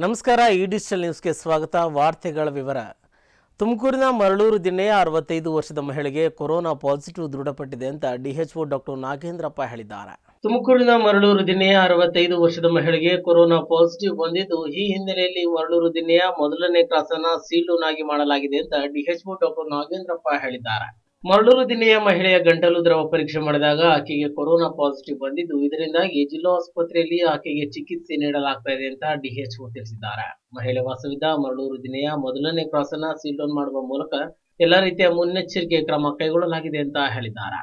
ನಮಸ್ಕಾರ ಈ ಡಿಜಿಟಲ್ ನ್ಯೂಸ್ಗೆ ಸ್ವಾಗತ ವಾರ್ತೆಗಳ ವಿವರ ತುಮಕೂರಿನ ಮರಳೂರು ದಿಣ್ಣೆಯ ಅರವತ್ತೈದು ವರ್ಷದ ಮಹಿಳೆಗೆ ಕೊರೋನಾ ಪಾಸಿಟಿವ್ ದೃಢಪಟ್ಟಿದೆ ಅಂತ ಡಿಎಚ್ಒ ಡಾಕ್ಟರ್ ನಾಗೇಂದ್ರಪ್ಪ ಹೇಳಿದ್ದಾರೆ ತುಮಕೂರಿನ ಮರಳೂರು ದಿಣ್ಣೆಯ ಅರವತ್ತೈದು ವರ್ಷದ ಮಹಿಳೆಗೆ ಕೊರೋನಾ ಪಾಸಿಟಿವ್ ಬಂದಿದ್ದು ಈ ಹಿನ್ನೆಲೆಯಲ್ಲಿ ಮರಳೂರು ದಿಣ್ಣೆಯ ಮೊದಲನೇ ಕ್ಲಾಸನ್ನ ಸೀಲ್ ಡೌನ್ ಆಗಿ ಮಾಡಲಾಗಿದೆ ಅಂತ ಡಿಎಚ್ಒ ಡಾಕ್ಟರ್ ನಾಗೇಂದ್ರಪ್ಪ ಹೇಳಿದ್ದಾರೆ ಮರಳೂರು ದಿನೆಯ ಮಹಿಳೆಯ ಗಂಟಲು ದ್ರವ ಪರೀಕ್ಷೆ ಮಾಡಿದಾಗ ಆಕೆಗೆ ಕೊರೋನಾ ಪಾಸಿಟಿವ್ ಬಂದಿದ್ದು ಇದರಿಂದಾಗಿ ಜಿಲ್ಲಾ ಆಸ್ಪತ್ರೆಯಲ್ಲಿ ಆಕೆಗೆ ಚಿಕಿತ್ಸೆ ನೀಡಲಾಗ್ತಾ ಇದೆ ಅಂತ ಡಿಎಚ್ಒ ತಿಳಿಸಿದ್ದಾರೆ ಮಹಿಳೆ ವಾಸವಿದ್ದ ಮರಳೂರು ದಿನೆಯ ಮೊದಲನೇ ಕ್ರಾಸ್ ಅನ್ನ ಸೀಲ್ ಡೌನ್ ಮಾಡುವ ಮೂಲಕ ಎಲ್ಲಾ ರೀತಿಯ ಮುನ್ನೆಚ್ಚರಿಕೆ ಕ್ರಮ ಕೈಗೊಳ್ಳಲಾಗಿದೆ ಅಂತ ಹೇಳಿದ್ದಾರೆ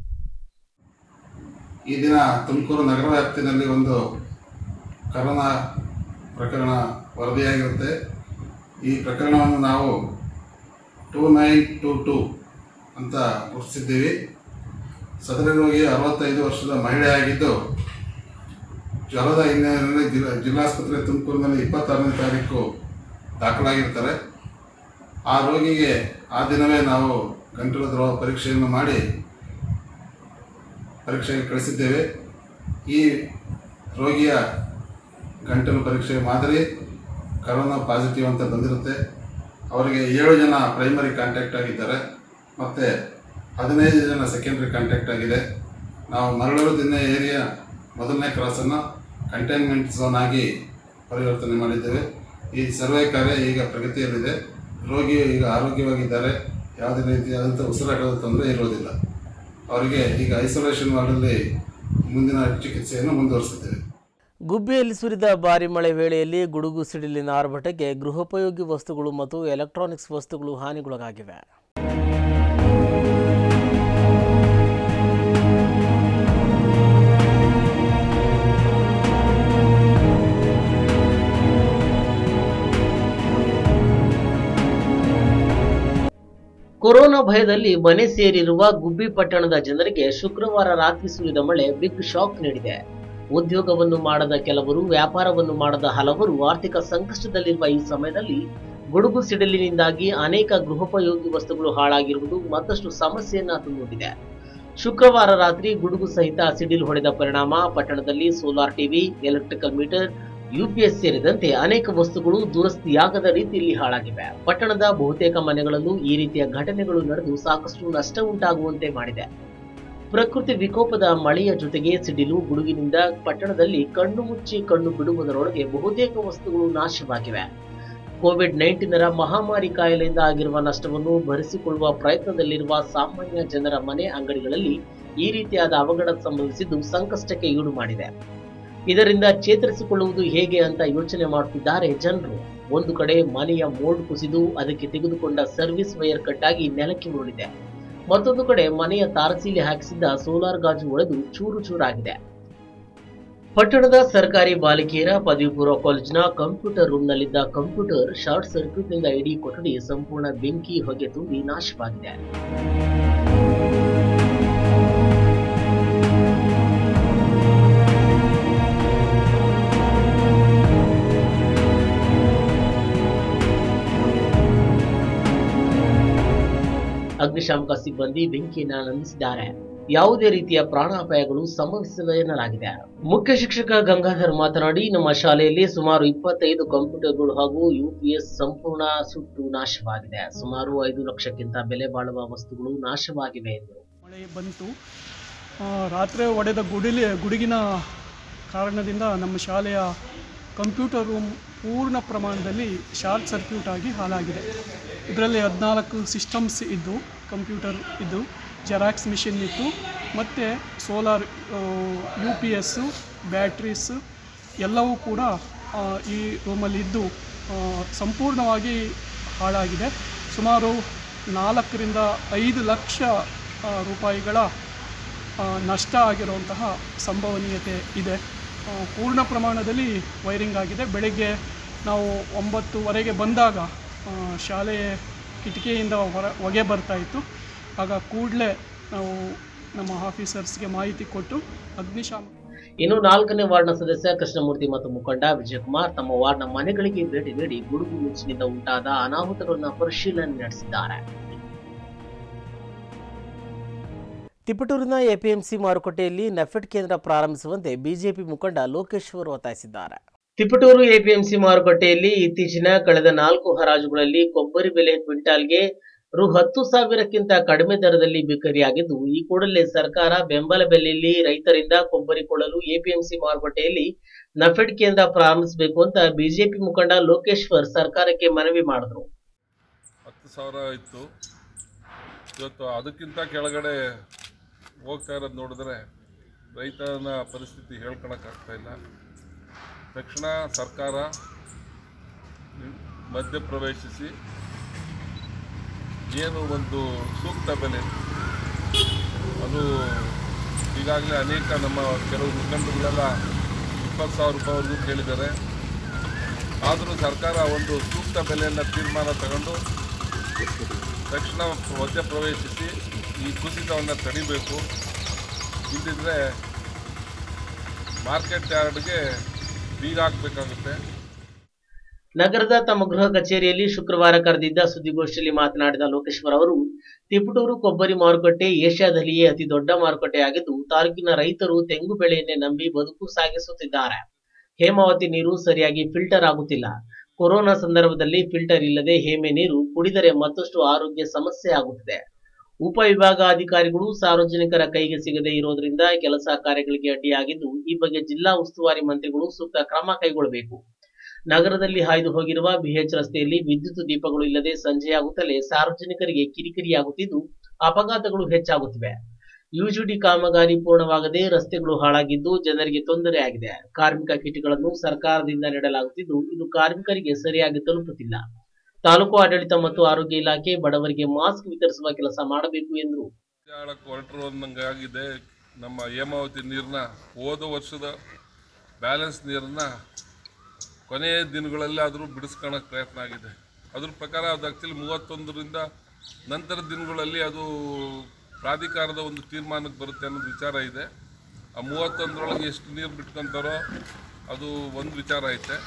ಈ ದಿನ ತುಮಕೂರು ನಗರ ವ್ಯಾಪ್ತಿನಲ್ಲಿ ಒಂದು ಕರೋನಾ ಪ್ರಕರಣ ವರದಿಯಾಗಿರುತ್ತೆ ಈ ಪ್ರಕರಣವನ್ನು ನಾವು ಟೂ ನೈನ್ ಟೂ ಟೂ ಅಂತ ಗುರುತಿಸಿದ್ದೀವಿ ಸದರಿ ರೋಗಿ ಅರವತ್ತೈದು ವರ್ಷದ ಮಹಿಳೆಯಾಗಿದ್ದು ಜ್ವರದ ಹಿನ್ನೆಲೆಯಲ್ಲಿ ಜಿಲ್ಲಾ ಜಿಲ್ಲಾಸ್ಪತ್ರೆ ತುಮಕೂರಿನಲ್ಲಿ ಇಪ್ಪತ್ತಾರನೇ ತಾರೀಕು ದಾಖಲಾಗಿರ್ತಾರೆ ಆ ರೋಗಿಗೆ ಆ ದಿನವೇ ನಾವು ಗಂಟಲು ದ್ರವ ಪರೀಕ್ಷೆಯನ್ನು ಮಾಡಿ ಪರೀಕ್ಷೆಗೆ ಕಳಿಸಿದ್ದೇವೆ ಈ ರೋಗಿಯ ಗಂಟಲು ಪರೀಕ್ಷೆ ಮಾದರಿ ಕರೋನಾ ಪಾಸಿಟಿವ್ ಅಂತ ಬಂದಿರುತ್ತೆ ಅವರಿಗೆ ಏಳು ಜನ ಪ್ರೈಮರಿ ಕಾಂಟ್ಯಾಕ್ಟ್ ಆಗಿದ್ದಾರೆ ಮತ್ತು ಹದಿನೈದು ಜನ ಸೆಕೆಂಡ್ರಿ ಕಾಂಟ್ಯಾಕ್ಟ್ ಆಗಿದೆ ನಾವು ಮರಳೂರು ದಿನ ಏರಿಯಾ ಮೊದಲನೇ ಕ್ರಾಸನ್ನು ಕಂಟೈನ್ಮೆಂಟ್ ಝೋನ್ ಆಗಿ ಪರಿವರ್ತನೆ ಮಾಡಿದ್ದೇವೆ ಈ ಸರ್ವೆ ಕಾರ್ಯ ಈಗ ಪ್ರಗತಿಯಲ್ಲಿದೆ ರೋಗಿ ಈಗ ಆರೋಗ್ಯವಾಗಿದ್ದಾರೆ ಯಾವುದೇ ರೀತಿಯಾದಂಥ ಉಸಿರಾಟದ ತೊಂದರೆ ಇರೋದಿಲ್ಲ ಅವರಿಗೆ ಈಗ ಐಸೋಲೇಷನ್ ವಾರ್ಡಲ್ಲಿ ಮುಂದಿನ ಚಿಕಿತ್ಸೆಯನ್ನು ಮುಂದುವರಿಸುತ್ತೇವೆ ಗುಬ್ಬಿಯಲ್ಲಿ ಸುರಿದ ಭಾರಿ ಮಳೆ ವೇಳೆಯಲ್ಲಿ ಗುಡುಗು ಸಿಡಿಲಿನ ಆರ್ಭಟಕ್ಕೆ ಗೃಹೋಪಯೋಗಿ ವಸ್ತುಗಳು ಮತ್ತು ಎಲೆಕ್ಟ್ರಾನಿಕ್ಸ್ ವಸ್ತುಗಳು ಹಾನಿಗೊಳಗಾಗಿವೆ ಕೊರೋನಾ ಭಯದಲ್ಲಿ ಮನೆ ಸೇರಿರುವ ಗುಬ್ಬಿ ಪಟ್ಟಣದ ಜನರಿಗೆ ಶುಕ್ರವಾರ ರಾತ್ರಿ ಸುರಿದ ಮಳೆ ಬಿಗ್ ಶಾಕ್ ನೀಡಿದೆ ಉದ್ಯೋಗವನ್ನು ಮಾಡದ ಕೆಲವರು ವ್ಯಾಪಾರವನ್ನು ಮಾಡದ ಹಲವರು ಆರ್ಥಿಕ ಸಂಕಷ್ಟದಲ್ಲಿರುವ ಈ ಸಮಯದಲ್ಲಿ ಗುಡುಗು ಸಿಡಿಲಿನಿಂದಾಗಿ ಅನೇಕ ಗೃಹೋಪಯೋಗಿ ವಸ್ತುಗಳು ಹಾಳಾಗಿರುವುದು ಮತ್ತಷ್ಟು ಸಮಸ್ಯೆಯನ್ನ ತಂದೊಡ್ಡಿದೆ ಶುಕ್ರವಾರ ರಾತ್ರಿ ಗುಡುಗು ಸಹಿತ ಸಿಡಿಲು ಹೊಡೆದ ಪರಿಣಾಮ ಪಟ್ಟಣದಲ್ಲಿ solar TV electrical meter UPS ಸೇರಿದಂತೆ ಅನೇಕ ವಸ್ತುಗಳು ದುರಸ್ತಿಯಾಗದ ರೀತಿಯಲ್ಲಿ ಹಾಳಾಗಿವೆ ಪಟ್ಟಣದ ಬಹುತೇಕ ಮನೆಗಳಲ್ಲೂ ಈ ರೀತಿಯ ಘಟನೆಗಳು ನಡೆದು ಸಾಕಷ್ಟು ನಷ್ಟ ಉಂಟಾಗುವಂತೆ ಮಾಡಿದೆ ಪ್ರಕೃತಿ ವಿಕೋಪದ ಮಳೆಯ ಜೊತೆಗೆ ಸಿಡಿಲು ಗುಡುಗಿನಿಂದ ಪಟ್ಟಣದಲ್ಲಿ ಕಣ್ಣು ಮುಚ್ಚಿ ಕಣ್ಣು ಬಿಡುವುದರೊಳಗೆ ಬಹುತೇಕ ವಸ್ತುಗಳು ನಾಶವಾಗಿವೆ ಕೋವಿಡ್ ನೈನ್ಟೀನರ ಮಹಾಮಾರಿ ಕಾಯಿಲೆಯಿಂದ ಆಗಿರುವ ನಷ್ಟವನ್ನು ಭರಿಸಿಕೊಳ್ಳುವ ಪ್ರಯತ್ನದಲ್ಲಿರುವ ಸಾಮಾನ್ಯ ಜನರ ಮನೆ ಅಂಗಡಿಗಳಲ್ಲಿ ಈ ರೀತಿಯಾದ ಅವಘಡ ಸಂಭವಿಸಿದ್ದು ಸಂಕಷ್ಟಕ್ಕೆ ಈಡು ಮಾಡಿದೆ ಇದರಿಂದ ಚೇತರಿಸಿಕೊಳ್ಳುವುದು ಹೇಗೆ ಅಂತ ಯೋಚನೆ ಮಾಡುತ್ತಿದ್ದಾರೆ ಜನರು ಒಂದು ಕಡೆ ಮನೆಯ ಮೋಲ್ಡ್ ಕುಸಿದು ಅದಕ್ಕೆ ತೆಗೆದುಕೊಂಡ ಸರ್ವಿಸ್ ವೈರ್ ಕಟ್ಟಾಗಿ ನೆಲಕ್ಕೆ ಉರುಳಿದೆ ಮತ್ತೊಂದು ಕಡೆ ಮನೆಯ ತಾರಸೀಲಿ ಹಾಕಿಸಿದ್ದ ಸೋಲಾರ್ ಗಾಜು ಒಡೆದು ಚೂರು ಚೂರಾಗಿದೆ ಪಟ್ಟಣದ ಸರ್ಕಾರಿ ಬಾಲಿಕೆಯರ ಪದವಿ ಪೂರ್ವ ಕಾಲೇಜಿನ ಕಂಪ್ಯೂಟರ್ ರೂಮ್ನಲ್ಲಿದ್ದ ಕಂಪ್ಯೂಟರ್ ಶಾರ್ಟ್ ಸರ್ಕ್ಯೂಟ್ನಿಂದ ಇಡೀ ಕೊಠಡಿ ಸಂಪೂರ್ಣ ಬೆಂಕಿ ಹೊಗೆ ತುಂಬಿ ನಾಶವಾಗಿದೆ ಅಗ್ನಿಶಾಮಕ ಸಿಬ್ಬಂದಿ ಬೆಂಕಿಯನ್ನು ನಂದಿಸಿದ್ದಾರೆ ಯಾವುದೇ ರೀತಿಯ ಪ್ರಾಣಾಪಾಯಗಳು ಸಂಭವಿಸಿಲ್ಲ ಎನ್ನಲಾಗಿದೆ ಮುಖ್ಯ ಶಿಕ್ಷಕ ಗಂಗಾಧರ್ ಮಾತನಾಡಿ ನಮ್ಮ ಶಾಲೆಯಲ್ಲಿ ಸುಮಾರು ಇಪ್ಪತ್ತೈದು ಕಂಪ್ಯೂಟರ್ಗಳು ಹಾಗೂ ಯುಪಿಎಸ್ ಸಂಪೂರ್ಣ ಸುಟ್ಟು ನಾಶವಾಗಿದೆ ಸುಮಾರು ಐದು ಲಕ್ಷಕ್ಕಿಂತ ಬೆಲೆ ಬಾಳುವ ವಸ್ತುಗಳು ನಾಶವಾಗಿವೆ ಎಂದರು ಮಳೆ ಬಂತು ಆ, ರಾತ್ರಿ ಒಡೆದ ಗುಡಿಲಿ ಗುಡುಗಿನ ಕಾರಣದಿಂದ ನಮ್ಮ ಶಾಲೆಯ ಕಂಪ್ಯೂಟರ್ ರೂಮ್ ಪೂರ್ಣ ಪ್ರಮಾಣದಲ್ಲಿ ಶಾರ್ಟ್ ಸರ್ಕ್ಯೂಟ್ ಆಗಿ ಹಾಳಾಗಿದೆ ಇದರಲ್ಲಿ ಹದಿನಾಲ್ಕು ಸಿಸ್ಟಮ್ಸ್ ಇದ್ದು ಕಂಪ್ಯೂಟರ್ ಇದ್ದು ಜೆರಾಕ್ಸ್ ಮಿಷಿನ್ ಇತ್ತು ಮತ್ತು solar U P S batteries ಎಲ್ಲವೂ ಕೂಡ ಆ, ಈ ರೂಮಲ್ಲಿ ಇದ್ದು ಆ, ಸಂಪೂರ್ಣವಾಗಿ ಹಾಳಾಗಿದೆ ಸುಮಾರು ನಾಲ್ಕರಿಂದ ಐದು ಲಕ್ಷ ಆ, ರೂಪಾಯಿಗಳ ಆ, ನಷ್ಟ ಆಗಿರುವಂತಹ ಸಂಭವನೀಯತೆ ಇದೆ ಆ, ಪೂರ್ಣ ಪ್ರಮಾಣದಲ್ಲಿ ವೈರಿಂಗ್ ಆಗಿದೆ ಬೆಳಗ್ಗೆ ನಾವು ಒಂಬತ್ತುವರೆಗೆ ಬಂದಾಗ ಆ, ಶಾಲೆಯ ಕಿಟಕಿಯಿಂದ ಹೊರ ಹೊಗೆ ಬರ್ತಾ ಇತ್ತು ಆಗ ಕೂಡಲೇ ನಾವು ನಮ್ಮ ಆಫೀಸರ್ಸ್ಗೆ ಮಾಹಿತಿ ಕೊಟ್ಟು ಅಗ್ನಿಶಾಮಕ ಇನ್ನು ನಾಲ್ಕನೇ ವಾರ್ಡ್ನ ಸದಸ್ಯ ಕೃಷ್ಣಮೂರ್ತಿ ಮತ್ತು ಮುಖಂಡ ವಿಜಯಕುಮಾರ್ ತಮ್ಮ ವಾರ್ಡ್ನ ಮನೆಗಳಿಗೆ ಭೇಟಿ ನೀಡಿ ಗುಡುಗು ಮಿಂಚಿನಿಂದ ಉಂಟಾದ ಅನಾಹುತಗಳನ್ನು ಪರಿಶೀಲನೆ ನಡೆಸಿದ್ದಾರೆ ತಿಪಟೂರಿನ ಎಪಿಎಂಸಿ ಮಾರುಕಟ್ಟೆಯಲ್ಲಿ ನೆಫೆಡ್ ಕೇಂದ್ರ ಪ್ರಾರಂಭಿಸುವಂತೆ ಬಿಜೆಪಿ ಮುಖಂಡ ಲೋಕೇಶ್ವರ್ ಒತ್ತಾಯಿಸಿದ್ದಾರೆ ತಿಪಟೂರು ಎಪಿಎಂಸಿ ಮಾರುಕಟ್ಟೆಯಲ್ಲಿ ಇತ್ತೀಚಿನ ಕಳೆದ ನಾಲ್ಕು ಹರಾಜುಗಳಲ್ಲಿ ಕೊಬ್ಬರಿ ಬೆಲೆ ಕ್ವಿಂಟಾಲ್ಗೆ ರು ಹತ್ತು ಸಾವಿರಕ್ಕಿಂತ ಕಡಿಮೆ ದರದಲ್ಲಿ ಬಿಕ್ಕರಿಯಾಗಿದ್ದು ಈ ಕೂಡಲೇ ಸರ್ಕಾರ ಬೆಂಬಲ ಬೆಲೆಯಲ್ಲಿ ರೈತರಿಂದ ಕೊಬ್ಬರಿ ಕೊಳ್ಳಲು ಎಪಿಎಂಸಿ ಮಾರುಕಟ್ಟೆಯಲ್ಲಿ ನಫೆಡ್ ಕೇಂದ್ರ ಪ್ರಾರಂಭಿಸಬೇಕು ಅಂತ ಬಿಜೆಪಿ ಮುಖಂಡ ಲೋಕೇಶ್ವರ್ ಸರ್ಕಾರಕ್ಕೆ ಮನವಿ ಮಾಡಿದರು ಹತ್ತು ಸಾವಿರ ಇತ್ತು ಇವತ್ತು ಅದಕ್ಕಿಂತ ಕೆಳಗಡೆ ಹೋಗ್ತಾ ಇರೋದು ನೋಡಿದ್ರೆ ರೈತನ ಪರಿಸ್ಥಿತಿ ಹೇಳ್ಕೊಳಕ್ಕಾಗ್ತಾ ಇಲ್ಲ ತಕ್ಷಣ ಸರ್ಕಾರ ಮಧ್ಯಪ್ರವೇಶಿಸಿ ಏನು ಒಂದು ಸೂಕ್ತ ಬೆಲೆ ಅದು ಈಗಾಗಲೇ ಅನೇಕ ನಮ್ಮ ಕೆಲವು ಮುಖಂಡರುಗಳೆಲ್ಲ ಇಪ್ಪತ್ತು ಸಾವಿರ ರೂಪಾಯಿವರೆಗೂ ಕೇಳಿದ್ದಾರೆ ಆದರೂ ಸರ್ಕಾರ ಒಂದು ಸೂಕ್ತ ಬೆಲೆಯನ್ನು ತೀರ್ಮಾನ ತಗೊಂಡು ತಕ್ಷಣ ಮಧ್ಯಪ್ರವೇಶಿಸಿ ಈ ಕುಸಿತವನ್ನು ತಡಿಬೇಕು ಇಲ್ಲದಿದ್ದರೆ ಮಾರ್ಕೆಟ್ ಯಾರ್ಡ್ಗೆ ಬೀಗ ಹಾಕಬೇಕಾಗುತ್ತೆ ನಗರದ ತಮ್ಮ ಗೃಹ ಕಚೇರಿಯಲ್ಲಿ ಶುಕ್ರವಾರ ಕರೆದಿದ್ದ ಸುದ್ದಿಗೋಷ್ಠಿಯಲ್ಲಿ ಮಾತನಾಡಿದ ಲೋಕೇಶ್ವರ್ ಅವರು ತಿಪಟೂರು ಕೊಬ್ಬರಿ ಮಾರುಕಟ್ಟೆ ಏಷ್ಯಾದಲ್ಲಿಯೇ ಅತಿ ದೊಡ್ಡ ಮಾರುಕಟ್ಟೆಯಾಗಿದ್ದು ತಾಲೂಕಿನ ರೈತರು ತೆಂಗು ಬೆಳೆಯನ್ನೇ ನಂಬಿ ಬದುಕು ಸಾಗಿಸುತ್ತಿದ್ದಾರೆ ಹೇಮಾವತಿ ನೀರು ಸರಿಯಾಗಿ ಫಿಲ್ಟರ್ ಆಗುತ್ತಿಲ್ಲ ಕೊರೋನಾ ಸಂದರ್ಭದಲ್ಲಿ ಫಿಲ್ಟರ್ ಇಲ್ಲದೆ ಹೇಮೆ ನೀರು ಕುಡಿದರೆ ಮತ್ತಷ್ಟು ಆರೋಗ್ಯ ಸಮಸ್ಯೆ ಆಗುತ್ತಿದೆ ಉಪವಿಭಾಗಾಧಿಕಾರಿಗಳು ಸಾರ್ವಜನಿಕರ ಕೈಗೆ ಸಿಗದೆ ಇರೋದ್ರಿಂದ ಕೆಲಸ ಕಾರ್ಯಗಳಿಗೆ ಅಡ್ಡಿಯಾಗಿದ್ದು ಈ ಬಗ್ಗೆ ಜಿಲ್ಲಾ ಉಸ್ತುವಾರಿ ಮಂತ್ರಿಗಳು ಸೂಕ್ತ ಕ್ರಮ ಕೈಗೊಳ್ಳಬೇಕು ನಗರದಲ್ಲಿ ಹಾಯ್ದು ಹೋಗಿರುವ ಬಿಎಚ್ ರಸ್ತೆಯಲ್ಲಿ ವಿದ್ಯುತ್ ದೀಪಗಳು ಇಲ್ಲದೆ ಸಂಜೆಯಾಗುತ್ತಲೇ ಸಾರ್ವಜನಿಕರಿಗೆ ಕಿರಿಕಿರಿಯಾಗುತ್ತಿದ್ದು ಅಪಘಾತಗಳು ಹೆಚ್ಚಾಗುತ್ತಿವೆ ಯುಜಿಡಿ ಕಾಮಗಾರಿ ಪೂರ್ಣವಾಗದೆ ರಸ್ತೆಗಳು ಹಾಳಾಗಿದ್ದು ಜನರಿಗೆ ತೊಂದರೆಯಾಗಿದೆ ಕಾರ್ಮಿಕ ಕಿಟ್ಗಳನ್ನು ಸರ್ಕಾರದಿಂದ ನೀಡಲಾಗುತ್ತಿದ್ದು ಇದು ಕಾರ್ಮಿಕರಿಗೆ ಸರಿಯಾಗಿ ತಲುಪುತ್ತಿಲ್ಲ ತಾಲೂಕು ಆಡಳಿತ ಮತ್ತು ಆರೋಗ್ಯ ಇಲಾಖೆ ಬಡವರಿಗೆ ಮಾಸ್ಕ್ ವಿತರಿಸುವ ಕೆಲಸ ಮಾಡಬೇಕು ಎಂದರು ಆಳಕ್ಕೆ ಹೊರಟರು ಅನ್ನಂಗೆ ಆಗಿದೆ ನಮ್ಮ ಹೇಮಾವತಿ ನೀರನ್ನ ಹೋದ ವರ್ಷದ ಬ್ಯಾಲೆನ್ಸ್ ನೀರನ್ನ ಕೊನೆಯ ದಿನಗಳಲ್ಲಿ ಆದರೂ ಬಿಡಿಸ್ಕೊಳ್ಳೋಕೆ ಪ್ರಯತ್ನ ಆಗಿದೆ ಅದ್ರ ಪ್ರಕಾರ ಅದು ಆ್ಯಕ್ಚುಲಿ ಮೂವತ್ತೊಂದರಿಂದ ನಂತರ ದಿನಗಳಲ್ಲಿ ಅದು ಪ್ರಾಧಿಕಾರದ ಒಂದು ತೀರ್ಮಾನಕ್ಕೆ ಬರುತ್ತೆ ಅನ್ನೋದು ವಿಚಾರ ಇದೆ ಆ ಮೂವತ್ತೊಂದರೊಳಗೆ ಎಷ್ಟು ನೀರು ಬಿಟ್ಕೊತಾರೋ ಅದು ಒಂದು ವಿಚಾರ ಐತೆ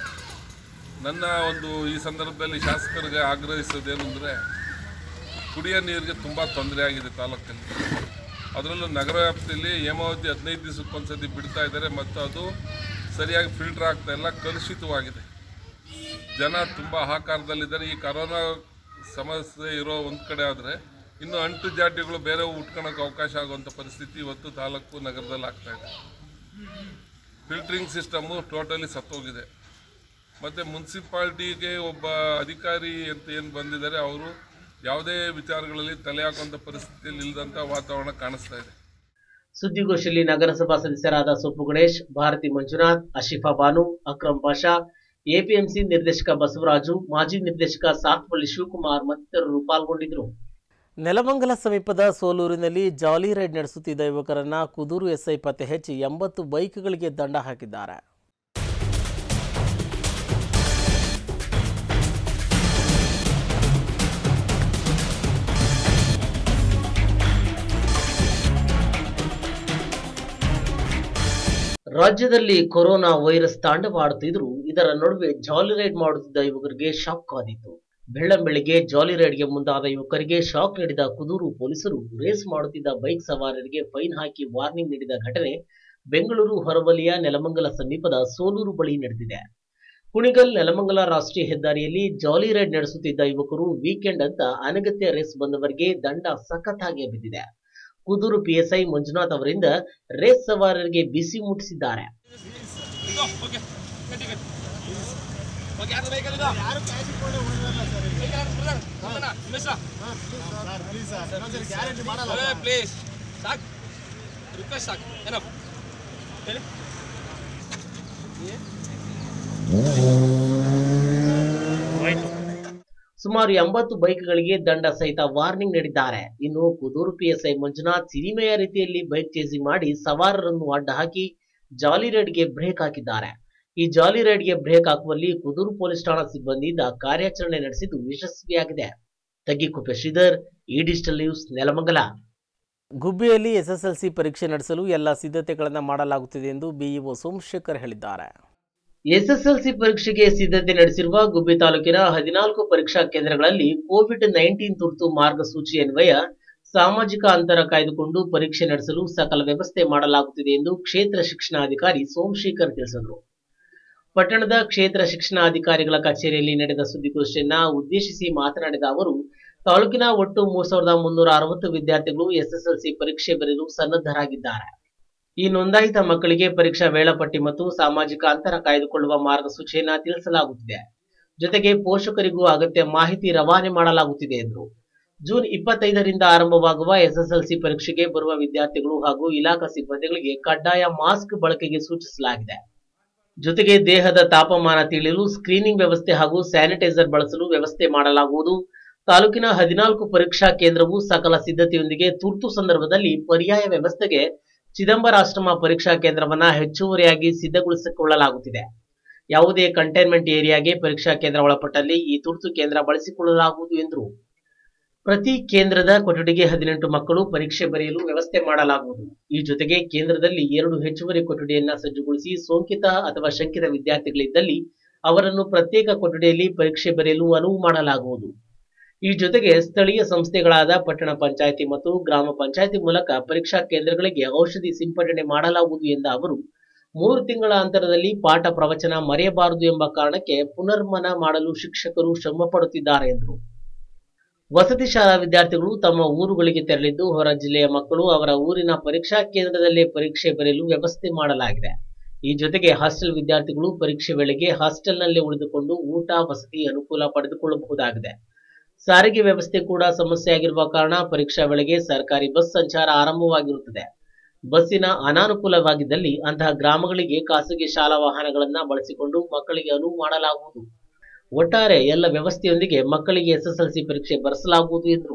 ನನ್ನ ಒಂದು ಈ ಸಂದರ್ಭದಲ್ಲಿ ಶಾಸಕರಿಗೆ ಆಗ್ರಹಿಸೋದೇನೆಂದರೆ ಕುಡಿಯೋ ನೀರಿಗೆ ತುಂಬ ತೊಂದರೆ ಆಗಿದೆ ತಾಲೂಕಲ್ಲಿ ಅದರಲ್ಲೂ ನಗರ ವ್ಯಾಪ್ತಿಯಲ್ಲಿ ಹೇಮಾವತಿ ಹದಿನೈದು ದಿವಸಕ್ಕೊಂದ್ಸತಿ ಬಿಡ್ತಾ ಇದ್ದಾರೆ ಮತ್ತು ಅದು ಸರಿಯಾಗಿ ಫಿಲ್ಟರ್ ಆಗ್ತಾ ಇಲ್ಲ ಕಲುಷಿತವಾಗಿದೆ ಜನ ತುಂಬ ಹಾಕಾರದಲ್ಲಿದ್ದಾರೆ ಈ ಕರೋನಾ ಸಮಸ್ಯೆ ಇರೋ ಒಂದು ಕಡೆ ಆದರೆ ಇನ್ನು ಅಂಟು ಜಾಡ್ಯಗಳು ಬೇರೆ ಉಟ್ಕೊಳಕ್ಕೆ ಅವಕಾಶ ಆಗುವಂಥ ಪರಿಸ್ಥಿತಿ ಇವತ್ತು ತಾಲೂಕು ನಗರದಲ್ಲಿ ಆಗ್ತಾ ಇದೆ ಫಿಲ್ಟ್ರಿಂಗ್ ಸಿಸ್ಟಮು ಟೋಟಲಿ ಸತ್ತೋಗಿದೆ ಮತ್ತು ಮುನ್ಸಿಪಾಲ್ಟಿಗೆ ಒಬ್ಬ ಅಧಿಕಾರಿ ಅಂತ ಏನು ಬಂದಿದ್ದಾರೆ ಅವರು ಯಾವುದೇ ವಿಚಾರಗಳಲ್ಲಿ ತಲೆ ಹಾಕುವಂಥ ಪರಿಸ್ಥಿತಿಯಲ್ಲಿ ಇಲ್ಲದಂಥ ವಾತಾವರಣ ಕಾಣಿಸ್ತಾ ಇದೆ ಸುದ್ದಿಗೋಷ್ಠಿಯಲ್ಲಿ ನಗರಸಭಾ ಸದಸ್ಯರಾದ ಸೊಪ್ಪು ಗಣೇಶ್ ಭಾರತಿ ಮಂಜುನಾಥ್ ಅಶಿಫಾ ಬಾನು ಅಕ್ರಮ್ ಪಾಷಾ ಎಪಿಎಂಸಿ ನಿರ್ದೇಶಕ ಬಸವರಾಜು ಮಾಜಿ ನಿರ್ದೇಶಕ ಸಾತ್ವಳ್ಳಿ ಶಿವಕುಮಾರ್ ಮತ್ತಿತರರು ಪಾಲ್ಗೊಂಡಿದ್ದರು ನೆಲಮಂಗಲ ಸಮೀಪದ ಸೋಲೂರಿನಲ್ಲಿ ಜಾಲಿ ರೈಡ್ ನಡೆಸುತ್ತಿದ್ದ ಯುವಕರನ್ನ ಕುದೂರು ಎಸ್ಐ ಪತ್ತೆ ಹಚ್ಚಿ ಎಂಬತ್ತು ಬೈಕ್ಗಳಿಗೆ ದಂಡ ಹಾಕಿದ್ದಾರೆ ರಾಜ್ಯದಲ್ಲಿ ಕೊರೋನಾ ವೈರಸ್ ತಾಂಡವಾಡುತ್ತಿದ್ರು ಇದರ ನಡುವೆ ಜಾಲಿ ರೈಡ್ ಮಾಡುತ್ತಿದ್ದ ಯುವಕರಿಗೆ ಶಾಕ್ ಕಾದಿತ್ತು ಬೆಳ್ಳಂಬೆಳಿಗ್ಗೆ ಜಾಲಿ ರೈಡ್ಗೆ ಮುಂದಾದ ಯುವಕರಿಗೆ ಶಾಕ್ ನೀಡಿದ ಕುದೂರು ಪೊಲೀಸರು ರೇಸ್ ಮಾಡುತ್ತಿದ್ದ ಬೈಕ್ ಸವಾರರಿಗೆ ಫೈನ್ ಹಾಕಿ ವಾರ್ನಿಂಗ್ ನೀಡಿದ ಘಟನೆ ಬೆಂಗಳೂರು ಹೊರವಲಯ ನೆಲಮಂಗಲ ಸಮೀಪದ ಸೋಲೂರು ಬಳಿ ನಡೆದಿದೆ ಕುಣಿಗಲ್ ನೆಲಮಂಗಲ ರಾಷ್ಟ್ರೀಯ ಹೆದ್ದಾರಿಯಲ್ಲಿ ಜಾಲಿ ರೈಡ್ ನಡೆಸುತ್ತಿದ್ದ ಯುವಕರು ವೀಕೆಂಡ್ ಅಂತ ಅನಗತ್ಯ ರೇಸ್ ಬಂದವರಿಗೆ ದಂಡ ಸಖತ್ತಾಗಿ ಬಿದ್ದಿದೆ ಕುದೂರು ಪಿಎಸ್ಐ ಮಂಜುನಾಥ್ ಅವರಿಂದ ರೇಸ್ ಸವಾರರಿಗೆ ಬಿಸಿ ಮುಟ್ಟಿಸಿದ್ದಾರೆ ಪ್ಲೀಸ್ ಸಾಕು ರಿಕ್ವೆಸ್ಟ್ ಸಾಕು ಏನಪ್ಪ ಹೇಳಿ ಸುಮಾರು ಎಂಬತ್ತು ಬೈಕ್ಗಳಿಗೆ ದಂಡ ಸಹಿತ ವಾರ್ನಿಂಗ್ ನೀಡಿದ್ದಾರೆ ಇನ್ನು ಕುದೂರು ಪಿಎಸ್ಐ ಮಂಜುನಾಥ್ ಸಿನಿಮೆಯ ರೀತಿಯಲ್ಲಿ ಬೈಕ್ ಚೇಸಿಂಗ್ ಮಾಡಿ ಸವಾರರನ್ನು ಅಡ್ಡ ಹಾಕಿ ಜಾಲಿ ರೈಡ್ಗೆ ಬ್ರೇಕ್ ಹಾಕಿದ್ದಾರೆ ಈ ಜಾಲಿ ರೈಡ್ಗೆ ಬ್ರೇಕ್ ಹಾಕುವಲ್ಲಿ ಕುದೂರು ಪೊಲೀಸ್ ಠಾಣಾ ಸಿಬ್ಬಂದಿಯಿಂದ ಕಾರ್ಯಾಚರಣೆ ನಡೆಸಿದ್ದು ಯಶಸ್ವಿಯಾಗಿದೆ ತಗ್ಗಿಕುಪ್ಪೆ ಶ್ರೀಧರ್ ಈ ಡಿಜಿಟಲ್ ನ್ಯೂಸ್ ನೆಲಮಂಗಲ ಗುಬ್ಬಿಯಲ್ಲಿ ಎಸ್ಎಸ್ಎಲ್ಸಿ ಪರೀಕ್ಷೆ ನಡೆಸಲು ಎಲ್ಲ ಸಿದ್ಧತೆಗಳನ್ನು ಮಾಡಲಾಗುತ್ತಿದೆ ಎಂದು ಬಿಇಒ ಸೋಮಶೇಖರ್ ಹೇಳಿದ್ದಾರೆ ಎಸ್ಎಸ್ಎಲ್ಸಿ ಪರೀಕ್ಷೆಗೆ ಸಿದ್ಧತೆ ನಡೆಸಿರುವ ಗುಬ್ಬಿ ತಾಲೂಕಿನ ಹದಿನಾಲ್ಕು ಪರೀಕ್ಷಾ ಕೇಂದ್ರಗಳಲ್ಲಿ ಕೋವಿಡ್ ನೈನ್ಟೀನ್ ತುರ್ತು ಮಾರ್ಗಸೂಚಿ ಅನ್ವಯ ಸಾಮಾಜಿಕ ಅಂತರ ಕಾಯ್ದುಕೊಂಡು ಪರೀಕ್ಷೆ ನಡೆಸಲು ಸಕಲ ವ್ಯವಸ್ಥೆ ಮಾಡಲಾಗುತ್ತಿದೆ ಎಂದು ಕ್ಷೇತ್ರ ಶಿಕ್ಷಣಾಧಿಕಾರಿ ಸೋಮಶೇಖರ್ ತಿಳಿಸಿದರು ಪಟ್ಟಣದ ಕ್ಷೇತ್ರ ಶಿಕ್ಷಣಾಧಿಕಾರಿಗಳ ಕಚೇರಿಯಲ್ಲಿ ನಡೆದ ಸುದ್ದಿಗೋಷ್ಠಿಯನ್ನ ಉದ್ದೇಶಿಸಿ ಮಾತನಾಡಿದ ಅವರು ತಾಲೂಕಿನ ಒಟ್ಟು ಮೂರ್ ಸಾವಿರದ ಮುನ್ನೂರ ಅರವತ್ತು ವಿದ್ಯಾರ್ಥಿಗಳು ಎಸ್ಎಸ್ಎಲ್ಸಿ ಪರೀಕ್ಷೆ ಬರೆಯಲು ಸನ್ನದ್ಧರಾಗಿದ್ದಾರೆ ಈ ನೋಂದಾಯಿತ ಮಕ್ಕಳಿಗೆ ಪರೀಕ್ಷಾ ವೇಳಾಪಟ್ಟಿ ಮತ್ತು ಸಾಮಾಜಿಕ ಅಂತರ ಕಾಯ್ದುಕೊಳ್ಳುವ ಮಾರ್ಗಸೂಚಿಯನ್ನ ತಿಳಿಸಲಾಗುತ್ತಿದೆ ಜೊತೆಗೆ ಪೋಷಕರಿಗೂ ಅಗತ್ಯ ಮಾಹಿತಿ ರವಾನೆ ಮಾಡಲಾಗುತ್ತಿದೆ ಎಂದರು ಜೂನ್ ಇಪ್ಪತ್ತೈದರಿಂದ ಆರಂಭವಾಗುವ ಎಸ್ಎಸ್ಎಲ್ಸಿ ಪರೀಕ್ಷೆಗೆ ಬರುವ ವಿದ್ಯಾರ್ಥಿಗಳು ಹಾಗೂ ಇಲಾಖಾ ಸಿಬ್ಬಂದಿಗಳಿಗೆ ಕಡ್ಡಾಯ ಮಾಸ್ಕ್ ಬಳಕೆಗೆ ಸೂಚಿಸಲಾಗಿದೆ ಜೊತೆಗೆ ದೇಹದ ತಾಪಮಾನ ತಿಳಿಯಲು ಸ್ಕ್ರೀನಿಂಗ್ ವ್ಯವಸ್ಥೆ ಹಾಗೂ ಸ್ಯಾನಿಟೈಸರ್ ಬಳಸಲು ವ್ಯವಸ್ಥೆ ಮಾಡಲಾಗುವುದು ತಾಲೂಕಿನ ಹದಿನಾಲ್ಕು ಪರೀಕ್ಷಾ ಕೇಂದ್ರವು ಸಕಲ ಸಿದ್ಧತೆಯೊಂದಿಗೆ ತುರ್ತು ಸಂದರ್ಭದಲ್ಲಿ ಪರ್ಯಾಯ ವ್ಯವಸ್ಥೆಗೆ ಚಿದಂಬರಾಶ್ರಮ ಪರೀಕ್ಷಾ ಕೇಂದ್ರವನ್ನ ಹೆಚ್ಚುವರಿಯಾಗಿ ಸಿದ್ಧಗೊಳಿಸಿಕೊಳ್ಳಲಾಗುತ್ತಿದೆ ಯಾವುದೇ ಕಂಟೈನ್ಮೆಂಟ್ ಏರಿಯಾಗೆ ಪರೀಕ್ಷಾ ಕೇಂದ್ರ ಒಳಪಟ್ಟಲ್ಲಿ ಈ ತುರ್ತು ಕೇಂದ್ರ ಬಳಸಿಕೊಳ್ಳಲಾಗುವುದು ಎಂದರು ಪ್ರತಿ ಕೇಂದ್ರದ ಕೊಠಡಿಗೆ ಹದಿನೆಂಟು ಮಕ್ಕಳು ಪರೀಕ್ಷೆ ಬರೆಯಲು ವ್ಯವಸ್ಥೆ ಮಾಡಲಾಗುವುದು ಈ ಜೊತೆಗೆ ಕೇಂದ್ರದಲ್ಲಿ ಎರಡು ಹೆಚ್ಚುವರಿ ಕೊಠಡಿಯನ್ನ ಸಜ್ಜುಗೊಳಿಸಿ ಸೋಂಕಿತ ಅಥವಾ ಶಂಕಿತ ವಿದ್ಯಾರ್ಥಿಗಳಿದ್ದಲ್ಲಿ ಅವರನ್ನು ಪ್ರತ್ಯೇಕ ಕೊಠಡಿಯಲ್ಲಿ ಪರೀಕ್ಷೆ ಬರೆಯಲು ಅನುವು ಮಾಡಲಾಗುವುದು ಈ ಜೊತೆಗೆ ಸ್ಥಳೀಯ ಸಂಸ್ಥೆಗಳಾದ ಪಟ್ಟಣ ಪಂಚಾಯಿತಿ ಮತ್ತು ಗ್ರಾಮ ಪಂಚಾಯಿತಿ ಮೂಲಕ ಪರೀಕ್ಷಾ ಕೇಂದ್ರಗಳಿಗೆ ಔಷಧಿ ಸಿಂಪಡಣೆ ಮಾಡಲಾಗುವುದು ಎಂದ ಅವರು ಮೂರು ತಿಂಗಳ ಅಂತರದಲ್ಲಿ ಪಾಠ ಪ್ರವಚನ ಮರೆಯಬಾರದು ಎಂಬ ಕಾರಣಕ್ಕೆ ಪುನರ್ಮನ ಮಾಡಲು ಶಿಕ್ಷಕರು ಶ್ರಮ ಪಡುತ್ತಿದ್ದಾರೆ ಎಂದರು ವಸತಿ ಶಾಲಾ ವಿದ್ಯಾರ್ಥಿಗಳು ತಮ್ಮ ಊರುಗಳಿಗೆ ತೆರಳಿದ್ದು ಹೊರ ಜಿಲ್ಲೆಯ ಮಕ್ಕಳು ಅವರ ಊರಿನ ಪರೀಕ್ಷಾ ಕೇಂದ್ರದಲ್ಲೇ ಪರೀಕ್ಷೆ ಬರೆಯಲು ವ್ಯವಸ್ಥೆ ಮಾಡಲಾಗಿದೆ ಈ ಜೊತೆಗೆ ಹಾಸ್ಟೆಲ್ ವಿದ್ಯಾರ್ಥಿಗಳು ಪರೀಕ್ಷೆ ವೇಳೆಗೆ ಹಾಸ್ಟೆಲ್ನಲ್ಲೇ ಉಳಿದುಕೊಂಡು ಊಟ ವಸತಿ ಅನುಕೂಲ ಪಡೆದುಕೊಳ್ಳಬಹುದಾಗಿದೆ ಸಾರಿಗೆ ವ್ಯವಸ್ಥೆ ಕೂಡ ಸಮಸ್ಯೆಯಾಗಿರುವ ಕಾರಣ ಪರೀಕ್ಷಾ ವೇಳೆಗೆ ಸರ್ಕಾರಿ ಬಸ್ ಸಂಚಾರ ಆರಂಭವಾಗಿರುತ್ತದೆ ಬಸ್ಸಿನ ಅನಾನುಕೂಲವಾಗಿದ್ದಲ್ಲಿ ಅಂತಹ ಗ್ರಾಮಗಳಿಗೆ ಖಾಸಗಿ ಶಾಲಾ ವಾಹನಗಳನ್ನ ಬಳಸಿಕೊಂಡು ಮಕ್ಕಳಿಗೆ ಅನುವು ಮಾಡಲಾಗುವುದು ಒಟ್ಟಾರೆ ಎಲ್ಲ ವ್ಯವಸ್ಥೆಯೊಂದಿಗೆ ಮಕ್ಕಳಿಗೆ ಎಸ್ಎಸ್ಎಲ್ಸಿ ಪರೀಕ್ಷೆ ಬರೆಸಲಾಗುವುದು ಎಂದರು